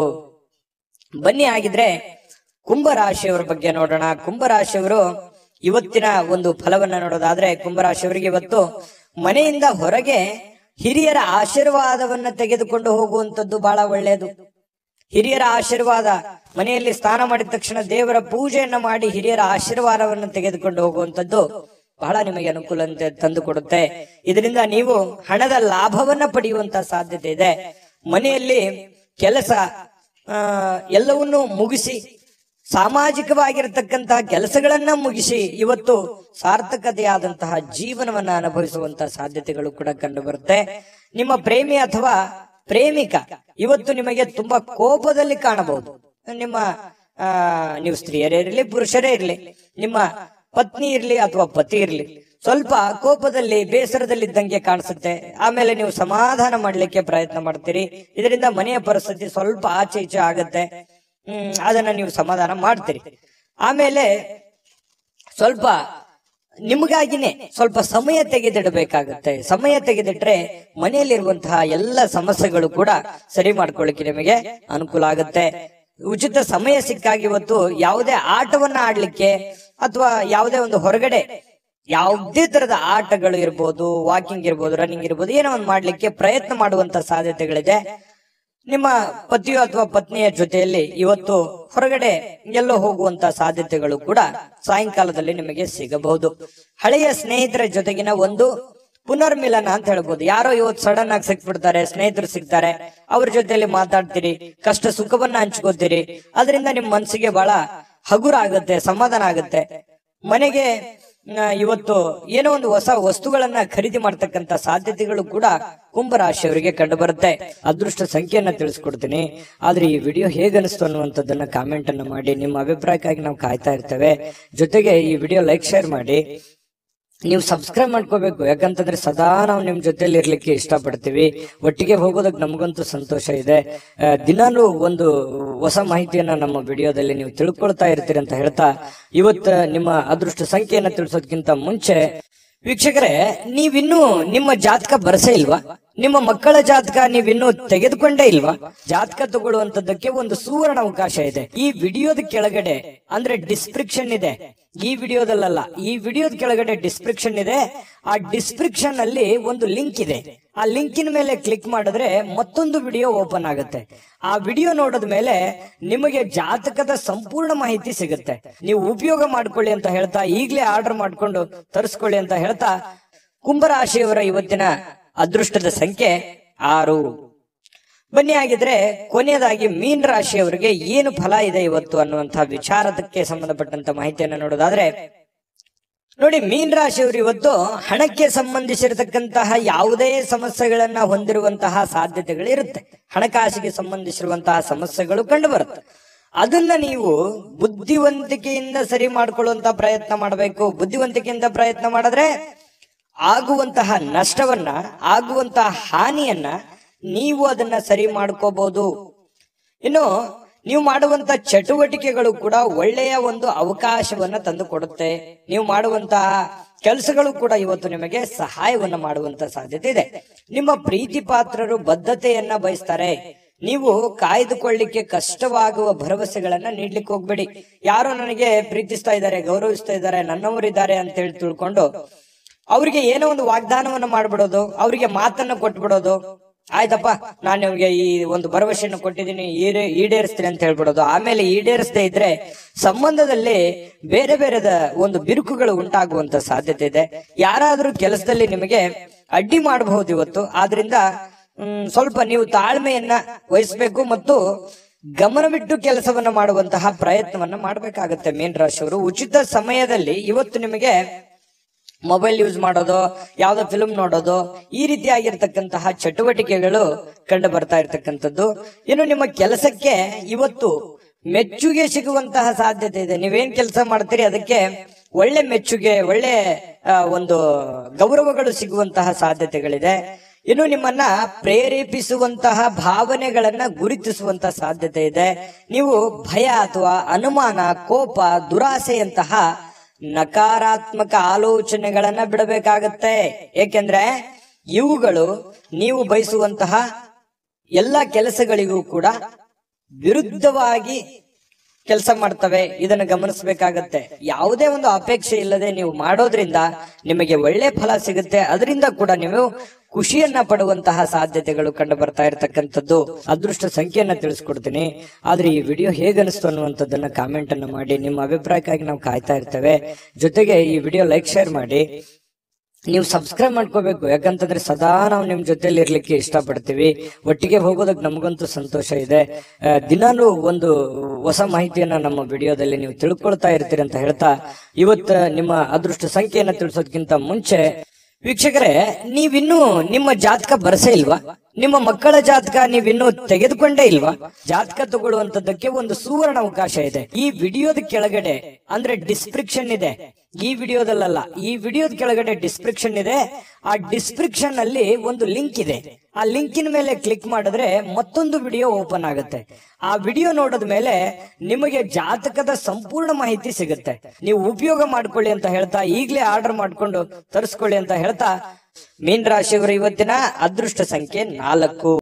ಬನ್ನಿ ಆಗಿದ್ರೆ ಕುಂಭರಾಶಿಯವರ ಬಗ್ಗೆ ನೋಡೋಣ ಕುಂಭರಾಶಿಯವರು ಇವತ್ತಿನ ಒಂದು ಫಲವನ್ನ ನೋಡೋದಾದ್ರೆ ಕುಂಭರಾಶಿಯವರಿಗೆ ಇವತ್ತು ಮನೆಯಿಂದ ಹೊರಗೆ ಹಿರಿಯರ ಆಶೀರ್ವಾದವನ್ನ ತೆಗೆದುಕೊಂಡು ಹೋಗುವಂತದ್ದು ಬಹಳ ಒಳ್ಳೆಯದು ಹಿರಿಯರ ಆಶೀರ್ವಾದ ಮನೆಯಲ್ಲಿ ಸ್ನಾನ ಮಾಡಿದ ತಕ್ಷಣ ದೇವರ ಪೂಜೆಯನ್ನ ಮಾಡಿ ಹಿರಿಯರ ಆಶೀರ್ವಾದವನ್ನು ತೆಗೆದುಕೊಂಡು ಹೋಗುವಂತದ್ದು ಬಹಳ ನಿಮಗೆ ಅನುಕೂಲ ತಂದು ಕೊಡುತ್ತೆ ಇದರಿಂದ ನೀವು ಹಣದ ಲಾಭವನ್ನ ಪಡೆಯುವಂತ ಸಾಧ್ಯತೆ ಇದೆ ಮನೆಯಲ್ಲಿ ಕೆಲಸ ಆ, ಎಲ್ಲವನ್ನೂ ಮುಗಿಸಿ ಸಾಮಾಜಿಕವಾಗಿರತಕ್ಕಂತಹ ಕೆಲಸಗಳನ್ನ ಮುಗಿಸಿ ಇವತ್ತು ಸಾರ್ಥಕತೆಯಾದಂತಹ ಜೀವನವನ್ನ ಅನುಭವಿಸುವಂತಹ ಸಾಧ್ಯತೆಗಳು ಕೂಡ ಕಂಡು ಬರುತ್ತೆ ನಿಮ್ಮ ಪ್ರೇಮಿ ಅಥವಾ ಪ್ರೇಮಿಕ ಇವತ್ತು ನಿಮಗೆ ತುಂಬಾ ಕೋಪದಲ್ಲಿ ಕಾಣಬಹುದು ನಿಮ್ಮ ಆ ನೀವು ಸ್ತ್ರೀಯರೇ ಇರಲಿ ಪುರುಷರೇ ಇರಲಿ ನಿಮ್ಮ ಪತ್ನಿ ಇರ್ಲಿ ಅಥವಾ ಪತಿ ಇರ್ಲಿ ಸ್ವಲ್ಪ ಕೋಪದಲ್ಲಿ ಬೇಸರದಲ್ಲಿದ್ದಂಗೆ ಕಾಣಿಸುತ್ತೆ ಆಮೇಲೆ ನೀವು ಸಮಾಧಾನ ಮಾಡ್ಲಿಕ್ಕೆ ಪ್ರಯತ್ನ ಮಾಡ್ತೀರಿ ಇದರಿಂದ ಮನೆಯ ಪರಿಸ್ಥಿತಿ ಸ್ವಲ್ಪ ಆಚೆ ಈಚೆ ಆಗತ್ತೆ ಹ್ಮ್ ಅದನ್ನ ನೀವು ಸಮಾಧಾನ ಮಾಡ್ತೀರಿ ಆಮೇಲೆ ಸ್ವಲ್ಪ ನಿಮಗಾಗಿನೇ ಸ್ವಲ್ಪ ಸಮಯ ತೆಗೆದಿಡಬೇಕಾಗುತ್ತೆ ಸಮಯ ತೆಗೆದಿಟ್ರೆ ಮನೆಯಲ್ಲಿರುವಂತಹ ಎಲ್ಲ ಸಮಸ್ಯೆಗಳು ಕೂಡ ಸರಿ ಮಾಡ್ಕೊಳ್ಳಿಕ್ಕೆ ನಿಮಗೆ ಅನುಕೂಲ ಆಗುತ್ತೆ ಉಚಿತ ಸಮಯ ಸಿಕ್ಕಾಗ ಇವತ್ತು ಯಾವುದೇ ಆಟವನ್ನ ಆಡ್ಲಿಕ್ಕೆ ಅಥವಾ ಯಾವುದೇ ಒಂದು ಹೊರಗಡೆ ಯಾವುದೇ ತರದ ಆಟಗಳು ಇರ್ಬೋದು ವಾಕಿಂಗ್ ಇರ್ಬೋದು ರನ್ನಿಂಗ್ ಇರ್ಬೋದು ಏನೋ ಒಂದು ಮಾಡ್ಲಿಕ್ಕೆ ಪ್ರಯತ್ನ ಮಾಡುವಂತ ಸಾಧ್ಯತೆಗಳಿದೆ ನಿಮ್ಮ ಪತಿಯು ಅಥವಾ ಪತ್ನಿಯ ಜೊತೆಯಲ್ಲಿ ಇವತ್ತು ಹೊರಗಡೆ ಎಲ್ಲೋ ಹೋಗುವಂತ ಸಾಧ್ಯತೆಗಳು ಕೂಡ ಸಾಯಂಕಾಲದಲ್ಲಿ ನಿಮಗೆ ಸಿಗಬಹುದು ಹಳೆಯ ಸ್ನೇಹಿತರ ಜೊತೆಗಿನ ಒಂದು ಪುನರ್ಮಿಲನ ಅಂತ ಹೇಳ್ಬೋದು ಯಾರೋ ಇವತ್ತು ಸಡನ್ ಆಗಿ ಸಿಕ್ಬಿಡ್ತಾರೆ ಸ್ನೇಹಿತರು ಸಿಗ್ತಾರೆ ಅವ್ರ ಜೊತೆಯಲ್ಲಿ ಮಾತಾಡ್ತೀರಿ ಕಷ್ಟ ಸುಖವನ್ನ ಹಂಚ್ಕೋತೀರಿ ಅದರಿಂದ ನಿಮ್ ಮನಸ್ಸಿಗೆ ಬಹಳ ಹಗುರ ಆಗುತ್ತೆ ಸಮಾಧಾನ ಆಗುತ್ತೆ ಮನೆಗೆ ಆ, ಇವತ್ತು ಏನೋ ಒಂದು ಹೊಸ ವಸ್ತುಗಳನ್ನ ಖರೀದಿ ಮಾಡ್ತಕ್ಕಂತ ಸಾಧ್ಯತೆಗಳು ಕೂಡ ಕುಂಭರಾಶಿಯವರಿಗೆ ಕಂಡು ಬರುತ್ತೆ ಅದೃಷ್ಟ ಸಂಖ್ಯೆಯನ್ನ ತಿಳಿಸ್ಕೊಡ್ತೀನಿ ಆದ್ರೆ ಈ ವಿಡಿಯೋ ಹೇಗನಿಸ್ತು ಅನ್ನುವಂಥದ್ದನ್ನ ಕಾಮೆಂಟ್ ಅನ್ನ ಮಾಡಿ ನಿಮ್ಮ ಅಭಿಪ್ರಾಯಕ್ಕಾಗಿ ನಾವು ಕಾಯ್ತಾ ಇರ್ತೇವೆ ಜೊತೆಗೆ ಈ ವಿಡಿಯೋ ಲೈಕ್ ಶೇರ್ ಮಾಡಿ ನೀವು ಸಬ್ಸ್ಕ್ರೈಬ್ ಮಾಡ್ಕೋಬೇಕು ಯಾಕಂತಂದ್ರೆ ಸದಾ ನಾವು ನಿಮ್ ಜೊತೆಲಿ ಇರ್ಲಿಕ್ಕೆ ಇಷ್ಟಪಡ್ತೀವಿ ಒಟ್ಟಿಗೆ ಹೋಗೋದಕ್ಕೆ ನಮಗಂತೂ ಸಂತೋಷ ಇದೆ ಆ, ದಿನಾಲೂ ಒಂದು ಹೊಸ ಮಾಹಿತಿಯನ್ನ ನಮ್ಮ ವಿಡಿಯೋದಲ್ಲಿ ನೀವು ತಿಳ್ಕೊಳ್ತಾ ಇರ್ತೀರಿ ಅಂತ ಹೇಳ್ತಾ ಇವತ್ತ ನಿಮ್ಮ ಅದೃಷ್ಟ ಸಂಖ್ಯೆಯನ್ನ ತಿಳಿಸೋದಕ್ಕಿಂತ ಮುಂಚೆ ವೀಕ್ಷಕರೇ ನೀವಿನ್ನೂ ನಿಮ್ಮ ಜಾತಕ ಬರಸೇ ಇಲ್ವಾ ನಿಮ್ಮ ಮಕ್ಕಳ ಜಾತಕ ನೀವಿನ್ನೂ ತೆಗೆದುಕೊಂಡೇ ಇಲ್ವಾ ಜಾತಕ ತಗೊಳ್ಳುವಂತದ್ದಕ್ಕೆ ಒಂದು ಸುವರ್ಣ ಅವಕಾಶ ಇದೆ ಈ ವಿಡಿಯೋದ ಕೆಳಗಡೆ ಅಂದ್ರೆ ಡಿಸ್ಕ್ರಿಪ್ಷನ್ ಇದೆ ಈ ವಿಡಿಯೋದಲ್ಲ ಈ ವಿಡಿಯೋದ ಕೆಳಗಡೆ ಡಿಸ್ಕ್ರಿಪ್ಷನ್ ಇದೆ ಆ ಡಿಸ್ಕ್ರಿಪ್ಷನ್ ಅಲ್ಲಿ ಒಂದು ಲಿಂಕ್ ಇದೆ ಆ ಲಿಂಕಿನ ಮೇಲೆ ಕ್ಲಿಕ್ ಮಾಡಿದ್ರೆ ಮತ್ತೊಂದು ವಿಡಿಯೋ ಓಪನ್ ಆಗುತ್ತೆ ಆ ವಿಡಿಯೋ ನೋಡಿದ ಮೇಲೆ ನಿಮಗೆ ಜಾತಕದ ಸಂಪೂರ್ಣ ಮಾಹಿತಿ ಸಿಗುತ್ತೆ ನೀವು ಉಪಯೋಗ ಮಾಡ್ಕೊಳ್ಳಿ ಅಂತ ಹೇಳ್ತಾ ಈಗಲೇ ಆರ್ಡರ್ ಮಾಡ್ಕೊಂಡು ತರಿಸ್ಕೊಳ್ಳಿ ಅಂತ ಹೇಳ್ತಾ ಕುಂಭರಾಶಿಯವರ ಇವತ್ತಿನ ಅದೃಷ್ಟದ ಸಂಖ್ಯೆ ಆರು ಬನ್ನಿ ಆಗಿದ್ರೆ ಕೊನೆಯದಾಗಿ ಮೀನ್ ರಾಶಿಯವರಿಗೆ ಏನು ಫಲ ಇದೆ ಇವತ್ತು ಅನ್ನುವಂತಹ ವಿಚಾರದಕ್ಕೆ ಸಂಬಂಧಪಟ್ಟಂತ ಮಾಹಿತಿಯನ್ನು ನೋಡೋದಾದ್ರೆ ನೋಡಿ ಮೀನ್ ರಾಶಿಯವರು ಇವತ್ತು ಹಣಕ್ಕೆ ಸಂಬಂಧಿಸಿರತಕ್ಕಂತಹ ಯಾವುದೇ ಸಮಸ್ಯೆಗಳನ್ನ ಹೊಂದಿರುವಂತಹ ಸಾಧ್ಯತೆಗಳು ಇರುತ್ತೆ ಹಣಕಾಸಿಗೆ ಸಂಬಂಧಿಸಿರುವಂತಹ ಸಮಸ್ಯೆಗಳು ಕಂಡು ಬರುತ್ತೆ ಅದನ್ನ ನೀವು ಬುದ್ಧಿವಂತಿಕೆಯಿಂದ ಸರಿ ಮಾಡ್ಕೊಳ್ಳುವಂತ ಪ್ರಯತ್ನ ಮಾಡಬೇಕು ಬುದ್ಧಿವಂತಿಕೆಯಿಂದ ಪ್ರಯತ್ನ ಮಾಡಿದ್ರೆ ಆಗುವಂತಹ ನಷ್ಟವನ್ನ ಆಗುವಂತಹ ಹಾನಿಯನ್ನ ನೀವು ಅದನ್ನ ಸರಿ ಮಾಡ್ಕೋಬಹುದು ಇನ್ನು ನೀವು ಮಾಡುವಂತ ಚಟುವಟಿಕೆಗಳು ಕೂಡ ಒಳ್ಳೆಯ ಒಂದು ಅವಕಾಶವನ್ನ ತಂದು ಕೊಡುತ್ತೆ ನೀವು ಮಾಡುವಂತಹ ಕೆಲಸಗಳು ಕೂಡ ಇವತ್ತು ನಿಮಗೆ ಸಹಾಯವನ್ನ ಮಾಡುವಂತ ಸಾಧ್ಯತೆ ಇದೆ ನಿಮ್ಮ ಪ್ರೀತಿ ಪಾತ್ರರು ಬದ್ಧತೆಯನ್ನ ಬಯಸ್ತಾರೆ ನೀವು ಕಾಯ್ದುಕೊಳ್ಳಿಕ್ಕೆ ಕಷ್ಟವಾಗುವ ಭರವಸೆಗಳನ್ನ ನೀಡ್ಲಿಕ್ಕೆ ಹೋಗ್ಬೇಡಿ ಯಾರೋ ನನಗೆ ಪ್ರೀತಿಸ್ತಾ ಇದ್ದಾರೆ ಗೌರವಿಸ್ತಾ ಇದ್ದಾರೆ ನನ್ನವರಿದ್ದಾರೆ ಅಂತ ಹೇಳಿ ತಿಳ್ಕೊಂಡು ಅವ್ರಿಗೆ ಏನೋ ಒಂದು ವಾಗ್ದಾನವನ್ನ ಮಾಡ್ಬಿಡೋದು ಅವರಿಗೆ ಮಾತನ್ನ ಕೊಟ್ಬಿಡೋದು ಆಯ್ತಪ್ಪ ನಾನು ನಿಮ್ಗೆ ಈ ಒಂದು ಭರವಸೆಯನ್ನು ಕೊಟ್ಟಿದ್ದೀನಿ ಈಡೇ ಈಡೇರಿಸ್ತೀನಿ ಅಂತ ಹೇಳ್ಬಿಡೋದು ಆಮೇಲೆ ಈಡೇರಿಸದೇ ಇದ್ರೆ ಸಂಬಂಧದಲ್ಲಿ ಬೇರೆ ಬೇರೆದ ಒಂದು ಬಿರುಕುಗಳು ಉಂಟಾಗುವಂತ ಸಾಧ್ಯತೆ ಇದೆ ಯಾರಾದ್ರೂ ಕೆಲಸದಲ್ಲಿ ನಿಮಗೆ ಅಡ್ಡಿ ಮಾಡಬಹುದು ಇವತ್ತು ಆದ್ರಿಂದ ಹ್ಮ್, ಸ್ವಲ್ಪ ನೀವು ತಾಳ್ಮೆಯನ್ನ ವಹಿಸಬೇಕು ಮತ್ತು ಗಮನವಿಟ್ಟು ಕೆಲಸವನ್ನ ಮಾಡುವಂತಹ ಪ್ರಯತ್ನವನ್ನ ಮಾಡಬೇಕಾಗತ್ತೆ ಮೀನ್ ರಾಶಿಯವರು ಉಚಿತ ಸಮಯದಲ್ಲಿ ಇವತ್ತು ನಿಮಗೆ ಮೊಬೈಲ್ ಯೂಸ್ ಮಾಡೋದು ಯಾವ್ದೋ ಫಿಲ್ಮ್ ನೋಡೋದು ಈ ರೀತಿಯಾಗಿರ್ತಕ್ಕಂತಹ ಚಟುವಟಿಕೆಗಳು ಕಂಡು ಬರ್ತಾ ಇರ್ತಕ್ಕಂಥದ್ದು ಇನ್ನು ನಿಮ್ಮ ಕೆಲಸಕ್ಕೆ ಇವತ್ತು ಮೆಚ್ಚುಗೆ ಸಿಗುವಂತಹ ಸಾಧ್ಯತೆ ಇದೆ ನೀವೇನ್ ಕೆಲಸ ಮಾಡ್ತೀರಿ ಅದಕ್ಕೆ ಒಳ್ಳೆ ಮೆಚ್ಚುಗೆ ಒಳ್ಳೆ ಆ, ಒಂದು ಗೌರವಗಳು ಸಿಗುವಂತಹ ಸಾಧ್ಯತೆಗಳಿದೆ ಇನ್ನು ನಿಮ್ಮನ್ನ ಪ್ರೇರೇಪಿಸುವಂತಹ ಭಾವನೆಗಳನ್ನ ಗುರುತಿಸುವಂತಹ ಸಾಧ್ಯತೆ ಇದೆ ನೀವು ಭಯ ಅಥವಾ ಅನುಮಾನ ಕೋಪ ದುರಾಸೆಯಂತಹ ನಕಾರಾತ್ಮಕ ಆಲೋಚನೆಗಳನ್ನ ಬಿಡಬೇಕಾಗತ್ತೆ ಏಕೆಂದ್ರೆ ಇವುಗಳು ನೀವು ಬಯಸುವಂತಹ ಎಲ್ಲ ಕೆಲಸಗಳಿಗೂ ಕೂಡ ವಿರುದ್ಧವಾಗಿ ಕೆಲಸ ಮಾಡ್ತವೆ ಇದನ್ನು ಗಮನಿಸಬೇಕಾಗತ್ತೆ ಯಾವುದೇ ಒಂದು ಅಪೇಕ್ಷೆ ಇಲ್ಲದೆ ನೀವು ಮಾಡೋದ್ರಿಂದ ನಿಮಗೆ ಒಳ್ಳೆ ಫಲ ಸಿಗುತ್ತೆ ಅದರಿಂದ ಕೂಡ ನೀವು ಖುಷಿಯನ್ನ ಪಡುವಂತಹ ಸಾಧ್ಯತೆಗಳು ಕಂಡು ಬರ್ತಾ ಇರತಕ್ಕಂಥದ್ದು ಅದೃಷ್ಟ ಸಂಖ್ಯೆಯನ್ನ ತಿಳಿಸ್ಕೊಡ್ತೀನಿ ಆದ್ರೆ ಈ ವಿಡಿಯೋ ಹೇಗನಿಸ್ತು ಅನ್ನುವಂಥದ್ದನ್ನ ಕಾಮೆಂಟ್ ಅನ್ನ ಮಾಡಿ ನಿಮ್ಮ ಅಭಿಪ್ರಾಯಕ್ಕಾಗಿ ನಾವು ಕಾಯ್ತಾ ಇರ್ತೇವೆ ಜೊತೆಗೆ ಈ ವಿಡಿಯೋ ಲೈಕ್ ಶೇರ್ ಮಾಡಿ ನೀವು ಸಬ್ಸ್ಕ್ರೈಬ್ ಮಾಡ್ಕೋಬೇಕು ಯಾಕಂತಂದ್ರೆ ಸದಾ ನಾವು ನಿಮ್ ಜೊತೆಲಿ ಇರ್ಲಿಕ್ಕೆ ಇಷ್ಟಪಡ್ತೀವಿ ಒಟ್ಟಿಗೆ ಹೋಗೋದಕ್ಕೆ ನಮಗಂತೂ ಸಂತೋಷ ಇದೆ ಆ, ದಿನಾಲೂ ಒಂದು ಹೊಸ ಮಾಹಿತಿಯನ್ನ ನಮ್ಮ ವಿಡಿಯೋದಲ್ಲಿ ನೀವು ತಿಳ್ಕೊಳ್ತಾ ಇರ್ತೀರಿ ಅಂತ ಹೇಳ್ತಾ ಇವತ್ತ ನಿಮ್ಮ ಅದೃಷ್ಟ ಸಂಖ್ಯೆಯನ್ನ ತಿಳಿಸೋದಕ್ಕಿಂತ ಮುಂಚೆ ವೀಕ್ಷಕರೇ ನೀವಿನ್ನೂ ನಿಮ್ಮ ಜಾತಕ ಬರಸೇ ಇಲ್ವಾ ನಿಮ್ಮ ಮಕ್ಕಳ ಜಾತಕ ನೀವಿನ್ನೂ ತೆಗೆದುಕೊಂಡೇ ಇಲ್ವಾ ಜಾತಕ ತಗೊಳ್ಳುವಂತದ್ದಕ್ಕೆ ಒಂದು ಸುವರ್ಣ ಅವಕಾಶ ಇದೆ ಈ ವಿಡಿಯೋದ ಕೆಳಗಡೆ ಅಂದ್ರೆ ಡಿಸ್ಕ್ರಿಪ್ಷನ್ ಇದೆ ಈ ವಿಡಿಯೋದಲ್ಲ ಈ ವಿಡಿಯೋದ ಕೆಳಗಡೆ ಡಿಸ್ಕ್ರಿಪ್ಷನ್ ಇದೆ ಆ ಡಿಸ್ಕ್ರಿಪ್ಷನ್ ಅಲ್ಲಿ ಒಂದು ಲಿಂಕ್ ಇದೆ ಆ ಲಿಂಕಿನ ಮೇಲೆ ಕ್ಲಿಕ್ ಮಾಡಿದ್ರೆ ಮತ್ತೊಂದು ವಿಡಿಯೋ ಓಪನ್ ಆಗುತ್ತೆ ಆ ವಿಡಿಯೋ ನೋಡಿದ ಮೇಲೆ ನಿಮಗೆ ಜಾತಕದ ಸಂಪೂರ್ಣ ಮಾಹಿತಿ ಸಿಗುತ್ತೆ ನೀವು ಉಪಯೋಗ ಮಾಡ್ಕೊಳ್ಳಿ ಅಂತ ಹೇಳ್ತಾ ಈಗಲೇ ಆರ್ಡರ್ ಮಾಡ್ಕೊಂಡು ತರಿಸ್ಕೊಳ್ಳಿ ಅಂತ ಹೇಳ್ತಾ ಮೀನ್ ರಾಶಿಯವರು ಇವತ್ತಿನ ಅದೃಷ್ಟ ಸಂಖ್ಯೆ ನಾಲ್ಕು